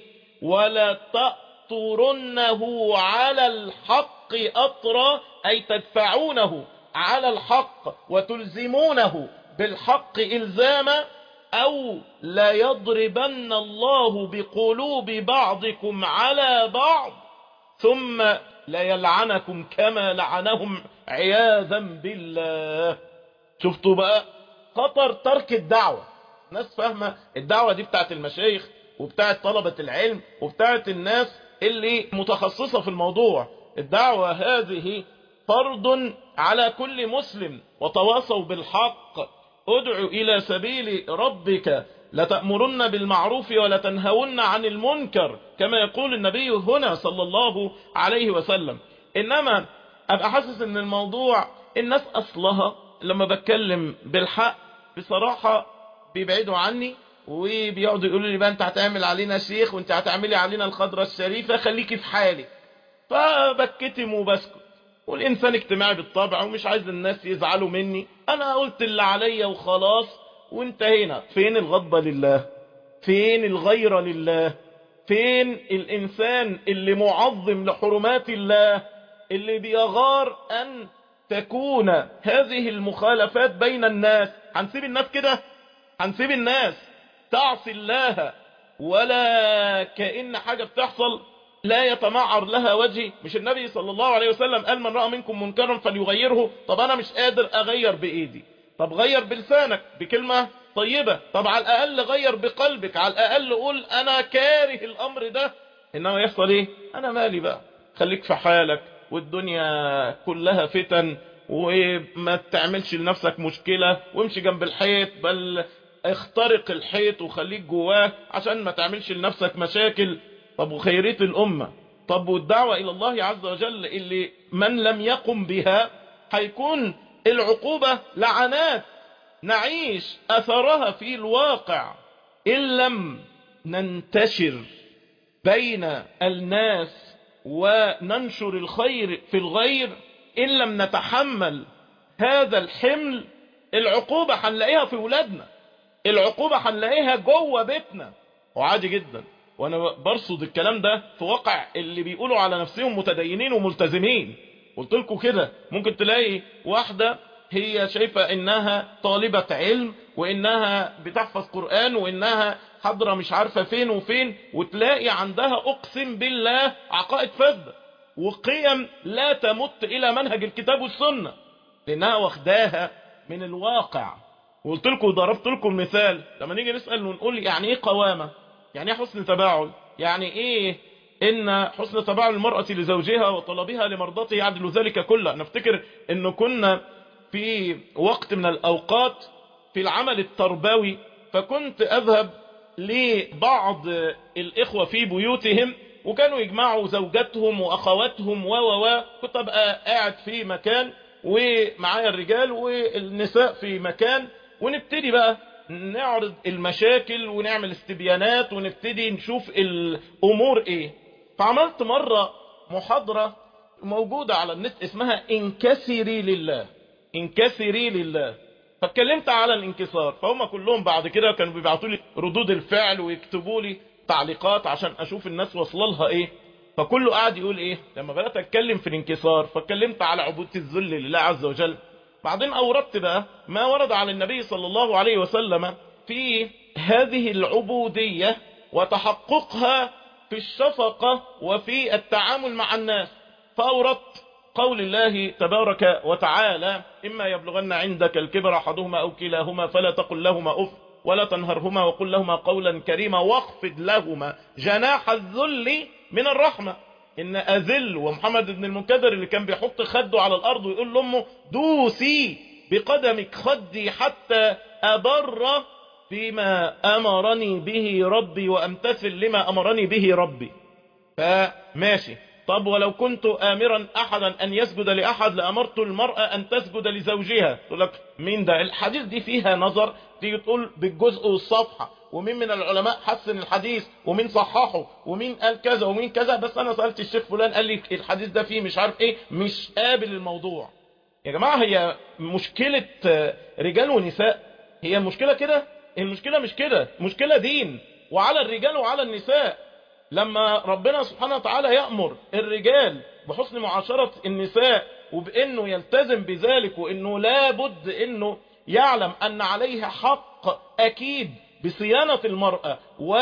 ولتأطرنه على الحق أطرا أي تدفعونه على الحق وتلزمونه بالحق إلزاما أو لا يضربن الله بقلوب بعضكم على بعض ثم لا يلعنكم كما لعنهم عياذا بالله شفتوا بقى خطر ترك الدعوة ناس فاهمة الدعوة دي بتاعت المشايخ وبتاعت طلبة العلم وبتاعت الناس اللي متخصصة في الموضوع الدعوة هذه فرض على كل مسلم وتواصوا بالحق ادعو إلى سبيل ربك لتأمرن بالمعروف ولتنهون عن المنكر كما يقول النبي هنا صلى الله عليه وسلم إنما أبقى حاسس أن الموضوع الناس أصلها لما بتكلم بالحق بصراحة بيبعدوا عني وبيقعدوا يقولوا لي بقى انت هتعمل علينا شيخ وانت هتعملي علينا الخضرة الشريفة خليكي في حالك فبكتم وبسكت والإنسان اجتماعي بالطبع ومش عايز الناس يزعلوا مني أنا قلت اللي عليا وخلاص وانتهينا فين الغضبة لله فين الغيرة لله فين الإنسان اللي معظم لحرمات الله اللي بيغار أن تكون هذه المخالفات بين الناس هنسيب الناس كده هنسيب الناس تعصي الله ولا كأن حاجة بتحصل لا يتمعر لها وجهي مش النبي صلى الله عليه وسلم قال من رأى منكم منكرا فليغيره طب أنا مش قادر أغير بإيدي طب غير بلسانك بكلمة طيبة طب على الأقل غير بقلبك على الأقل قول أنا كاره الأمر ده إنما يحصل إيه أنا مالي بقى خليك في حالك والدنيا كلها فتن وما تعملش لنفسك مشكلة وامشي جنب الحيط بل اخترق الحيط وخليك جواه عشان ما تعملش لنفسك مشاكل طب وخيرية الأمة طب والدعوة إلى الله عز وجل اللي من لم يقم بها هيكون العقوبة لعنات نعيش أثرها في الواقع إن لم ننتشر بين الناس وننشر الخير في الغير إن لم نتحمل هذا الحمل العقوبة هنلاقيها في ولادنا العقوبة هنلاقيها جوه بيتنا وعادي جدا وانا برصد الكلام ده في واقع اللي بيقولوا على نفسهم متدينين وملتزمين قلت لكم كده ممكن تلاقي واحدة هي شايفة انها طالبة علم وانها بتحفظ قرآن وانها حضرة مش عارفة فين وفين وتلاقي عندها اقسم بالله عقائد فاسدة وقيم لا تمت الى منهج الكتاب والسنة لانها واخداها من الواقع وقلت لكم وضربت لكم مثال لما نيجي نسأل ونقول يعني ايه قوامة يعني ايه حسن تباعل يعني ايه ان حسن تباعل المرأة لزوجها وطلبها لمرضاته يعدل ذلك كله نفتكر انه كنا في وقت من الاوقات في العمل التربوي فكنت اذهب لبعض الاخوة في بيوتهم وكانوا يجمعوا زوجاتهم واخواتهم و و كنت ابقى قاعد في مكان ومعايا الرجال والنساء في مكان ونبتدي بقى نعرض المشاكل ونعمل استبيانات ونبتدي نشوف الامور ايه فعملت مرة محاضرة موجودة على النت اسمها انكسري لله انكسري لله فاتكلمت على الانكسار فهم كلهم بعد كده كانوا بيبعتوا لي ردود الفعل ويكتبوا لي تعليقات عشان اشوف الناس واصله لها ايه فكله قاعد يقول ايه لما بدات اتكلم في الانكسار فاتكلمت على عبودة الذل لله عز وجل بعدين اوردت بقى ما ورد عن النبي صلى الله عليه وسلم في هذه العبودية وتحققها في الشفقة وفي التعامل مع الناس فأوردت قول الله تبارك وتعالى إما يبلغن عندك الكبر أحدهما أو كلاهما فلا تقل لهما أف ولا تنهرهما وقل لهما قولا كريما واخفض لهما جناح الذل من الرحمة إن أذل ومحمد بن المنكدر اللي كان بيحط خده على الأرض ويقول لأمه دوسي بقدمك خدي حتى أبر بما أمرني به ربي وأمتثل لما أمرني به ربي فماشي طب ولو كنت آمرا أحدا أن يسجد لأحد لأمرت المرأة أن تسجد لزوجها تقول لك مين ده الحديث دي فيها نظر تيجي تقول بالجزء والصفحة ومين من العلماء حسن الحديث ومين صححه ومين قال كذا ومين كذا بس أنا سألت الشيخ فلان قال لي الحديث ده فيه مش عارف ايه مش قابل الموضوع يا جماعة هي مشكلة رجال ونساء هي المشكلة كده المشكلة مش كده مشكلة دين وعلى الرجال وعلى النساء لما ربنا سبحانه وتعالى يأمر الرجال بحسن معاشرة النساء وبأنه يلتزم بذلك وأنه لابد أنه يعلم أن عليه حق أكيد بصيانة المرأة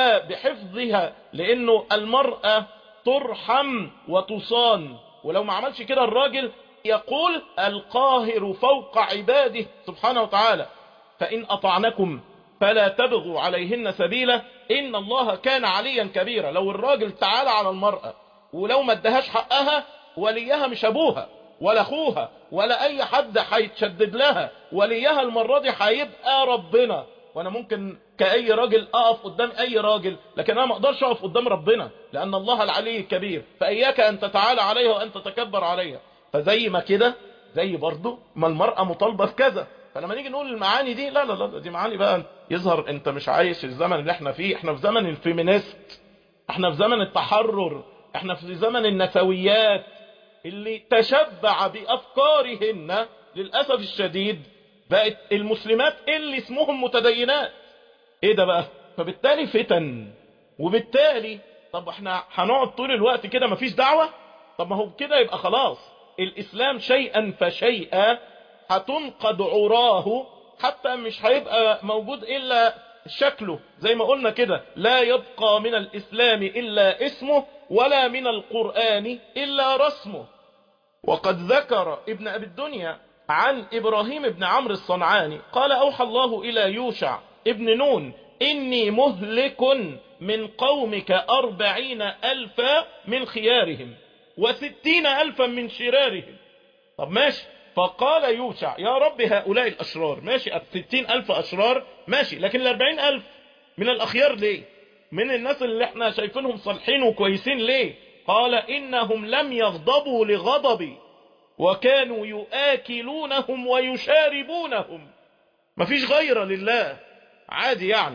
وبحفظها لأنه المرأة ترحم وتصان ولو ما عملش كده الراجل يقول القاهر فوق عباده سبحانه وتعالى فإن أطعنكم فلا تبغوا عليهن سبيلا إن الله كان عليا كبيرا لو الراجل تعالى على المرأة ولو ما ادهاش حقها وليها مش أبوها ولا أخوها ولا أي حد هيتشدد لها وليها المرة دي هيبقى ربنا وأنا ممكن كأي راجل أقف قدام أي راجل لكن أنا ما أقدرش أقف قدام ربنا لأن الله العلي الكبير فإياك أن تتعالى عليها وأن تتكبر عليها فزي ما كده زي برضه ما المرأة مطالبة في كذا فلما نيجي نقول المعاني دي لا لا لا دي معاني بقى يظهر انت مش عايش الزمن اللي احنا فيه احنا في زمن الفيمينيست احنا في زمن التحرر احنا في زمن النسويات اللي تشبع بافكارهن للاسف الشديد بقت المسلمات اللي اسمهم متدينات ايه ده بقى فبالتالي فتن وبالتالي طب احنا هنقعد طول الوقت كده مفيش دعوة طب ما هو كده يبقى خلاص الاسلام شيئا فشيئا هتنقض عراه حتى مش هيبقى موجود إلا شكله زي ما قلنا كده لا يبقى من الإسلام إلا اسمه ولا من القرآن إلا رسمه وقد ذكر ابن أبي الدنيا عن إبراهيم بن عمرو الصنعاني قال أوحى الله إلى يوشع ابن نون إني مهلك من قومك أربعين ألفا من خيارهم وستين ألفا من شرارهم طب ماشي فقال يوشع يا رب هؤلاء الأشرار ماشي ستين ألف أشرار ماشي لكن الأربعين ألف من الأخيار ليه من الناس اللي احنا شايفينهم صالحين وكويسين ليه قال إنهم لم يغضبوا لغضبي وكانوا يآكلونهم ويشاربونهم مفيش غير لله عادي يعني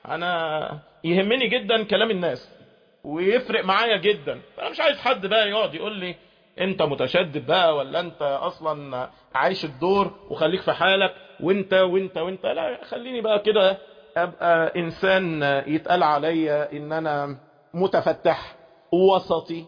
أنا يهمني جدا كلام الناس ويفرق معايا جدا أنا مش عايز حد بقى يقعد يقول لي انت متشدد بقى ولا انت اصلا عايش الدور وخليك في حالك وانت وانت وانت لا خليني بقى كده ابقى انسان يتقال عليا ان انا متفتح وسطي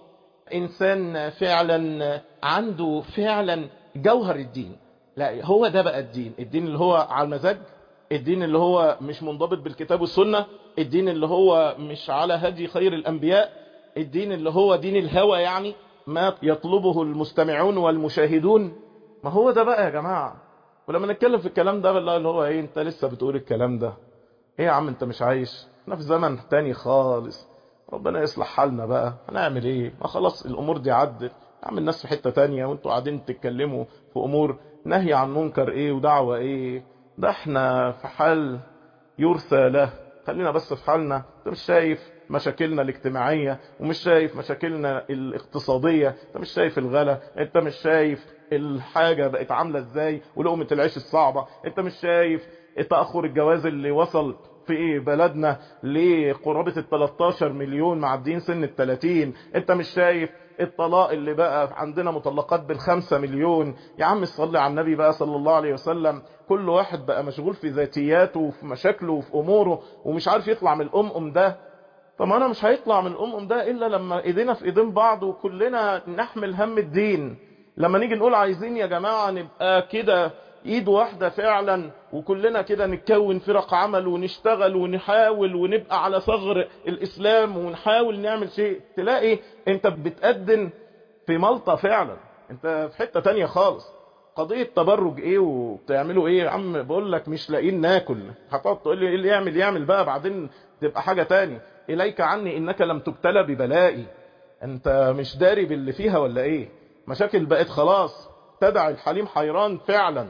انسان فعلا عنده فعلا جوهر الدين لا هو ده بقى الدين الدين اللي هو على المزاج الدين اللي هو مش منضبط بالكتاب والسنة الدين اللي هو مش على هدي خير الانبياء الدين اللي هو دين الهوى يعني ما يطلبه المستمعون والمشاهدون ما هو ده بقى يا جماعة ولما نتكلم في الكلام ده بالله اللي هو ايه انت لسه بتقول الكلام ده ايه يا عم انت مش عايش احنا في زمن تاني خالص ربنا يصلح حالنا بقى هنعمل ايه ما خلاص الامور دي عدت يا عم الناس في حتة تانية وانتوا قاعدين تتكلموا في امور نهي عن منكر ايه ودعوة ايه ده احنا في حال يرثى له خلينا بس في حالنا انت مش شايف مشاكلنا الاجتماعية ومش شايف مشاكلنا الاقتصادية انت مش شايف الغلا انت مش شايف الحاجة بقت عاملة ازاي ولقمة العيش الصعبة انت مش شايف تأخر الجواز اللي وصل في ايه بلدنا لقرابة ال 13 مليون معدين سن ال 30 انت مش شايف الطلاق اللي بقى عندنا مطلقات بالخمسة مليون يا عم صلي على النبي بقى صلى الله عليه وسلم كل واحد بقى مشغول في ذاتياته وفي مشاكله وفي اموره ومش عارف يطلع من الام ده طب انا مش هيطلع من الام ده الا لما ايدينا في ايدين بعض وكلنا نحمل هم الدين لما نيجي نقول عايزين يا جماعة نبقى كده ايد واحدة فعلا وكلنا كده نتكون فرق عمل ونشتغل ونحاول ونبقى على صغر الاسلام ونحاول نعمل شيء تلاقي انت بتقدم في ملطة فعلا انت في حتة تانية خالص قضية تبرج ايه وبتعملوا ايه يا عم بقول لك مش لاقيين ناكل هتقعد تقول لي ايه اللي يعمل يعمل بقى بعدين تبقى حاجة تاني اليك عني انك لم تبتلى ببلائي انت مش داري باللي فيها ولا ايه مشاكل بقت خلاص تدع الحليم حيران فعلا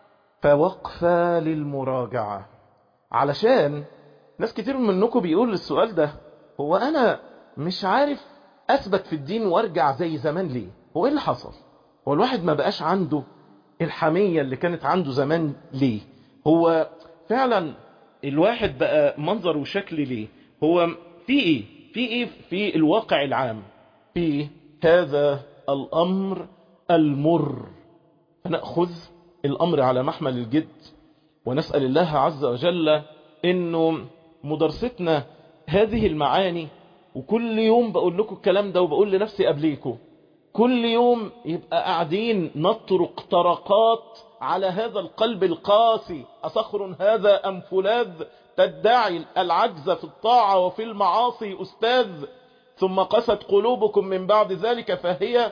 فوقفة للمراجعة علشان ناس كتير منكم بيقول السؤال ده هو انا مش عارف اثبت في الدين وارجع زي زمان ليه هو ايه اللي حصل هو الواحد ما بقاش عنده الحمية اللي كانت عنده زمان ليه هو فعلا الواحد بقى منظر وشكل ليه هو في ايه في ايه في الواقع العام في هذا الامر المر فنأخذ الامر على محمل الجد ونسأل الله عز وجل انه مدرستنا هذه المعاني وكل يوم بقول لكم الكلام ده وبقول لنفسي قبليكم كل يوم يبقى قاعدين نطرق طرقات على هذا القلب القاسي أصخر هذا أم فولاذ تدعي العجز في الطاعة وفي المعاصي أستاذ ثم قست قلوبكم من بعد ذلك فهي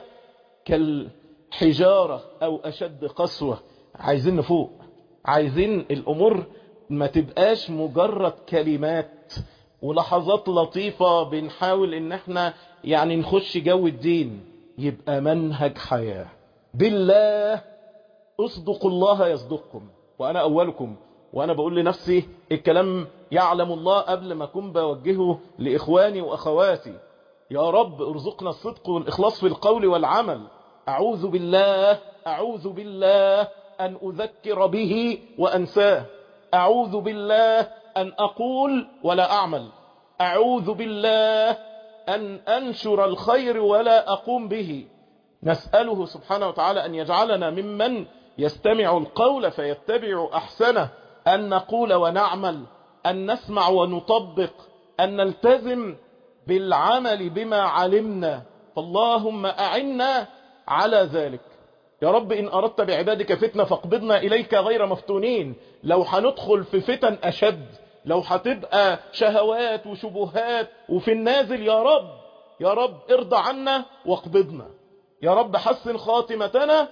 كالحجارة أو أشد قسوة عايزين نفوق عايزين الأمور ما تبقاش مجرد كلمات ولحظات لطيفة بنحاول ان احنا يعني نخش جو الدين يبقى منهج حياة بالله اصدقوا الله يصدقكم وانا اولكم وانا بقول لنفسي الكلام يعلم الله قبل ما اكون بوجهه لاخواني واخواتي يا رب ارزقنا الصدق والاخلاص في القول والعمل اعوذ بالله اعوذ بالله ان اذكر به وانساه اعوذ بالله ان اقول ولا اعمل اعوذ بالله ان انشر الخير ولا اقوم به نسأله سبحانه وتعالى ان يجعلنا ممن يستمع القول فيتبع احسنه ان نقول ونعمل ان نسمع ونطبق ان نلتزم بالعمل بما علمنا فاللهم اعنا على ذلك يا رب إن أردت بعبادك فتنة فاقبضنا إليك غير مفتونين لو هندخل في فتن أشد لو هتبقى شهوات وشبهات وفي النازل يا رب يا رب ارضى عنا واقبضنا يا رب حسن خاتمتنا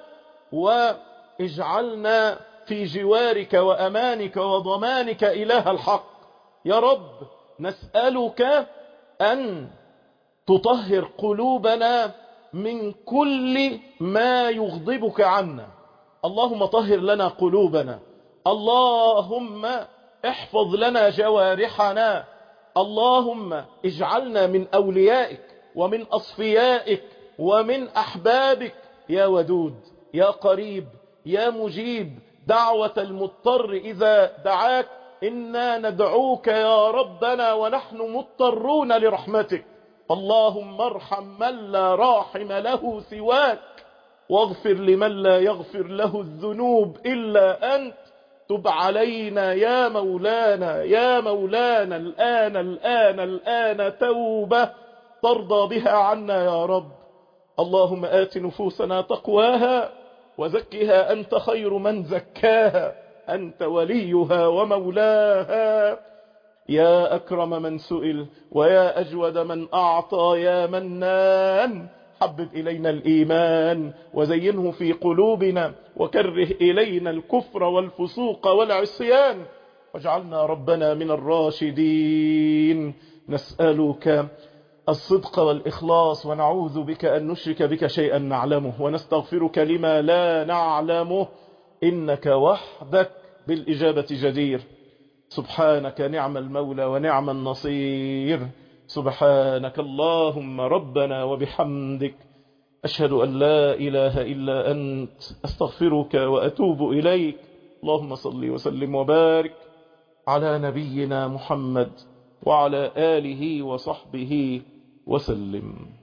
واجعلنا في جوارك وأمانك وضمانك إله الحق يا رب نسألك أن تطهر قلوبنا من كل ما يغضبك عنا اللهم طهر لنا قلوبنا اللهم احفظ لنا جوارحنا اللهم اجعلنا من أوليائك ومن أصفيائك ومن أحبابك يا ودود يا قريب يا مجيب دعوة المضطر إذا دعاك إنا ندعوك يا ربنا ونحن مضطرون لرحمتك اللهم ارحم من لا راحم له سواك واغفر لمن لا يغفر له الذنوب إلا أنت تب علينا يا مولانا يا مولانا الآن الآن الآن توبة ترضى بها عنا يا رب اللهم آت نفوسنا تقواها وزكها أنت خير من زكاها أنت وليها ومولاها يا أكرم من سئل ويا أجود من أعطى يا منان حبب إلينا الإيمان وزينه في قلوبنا وكره إلينا الكفر والفسوق والعصيان واجعلنا ربنا من الراشدين نسألك الصدق والإخلاص ونعوذ بك أن نشرك بك شيئا نعلمه ونستغفرك لما لا نعلمه إنك وحدك بالإجابة جدير سبحانك نعم المولى ونعم النصير سبحانك اللهم ربنا وبحمدك أشهد أن لا إله إلا أنت أستغفرك وأتوب إليك اللهم صل وسلم وبارك على نبينا محمد وعلى آله وصحبه وسلم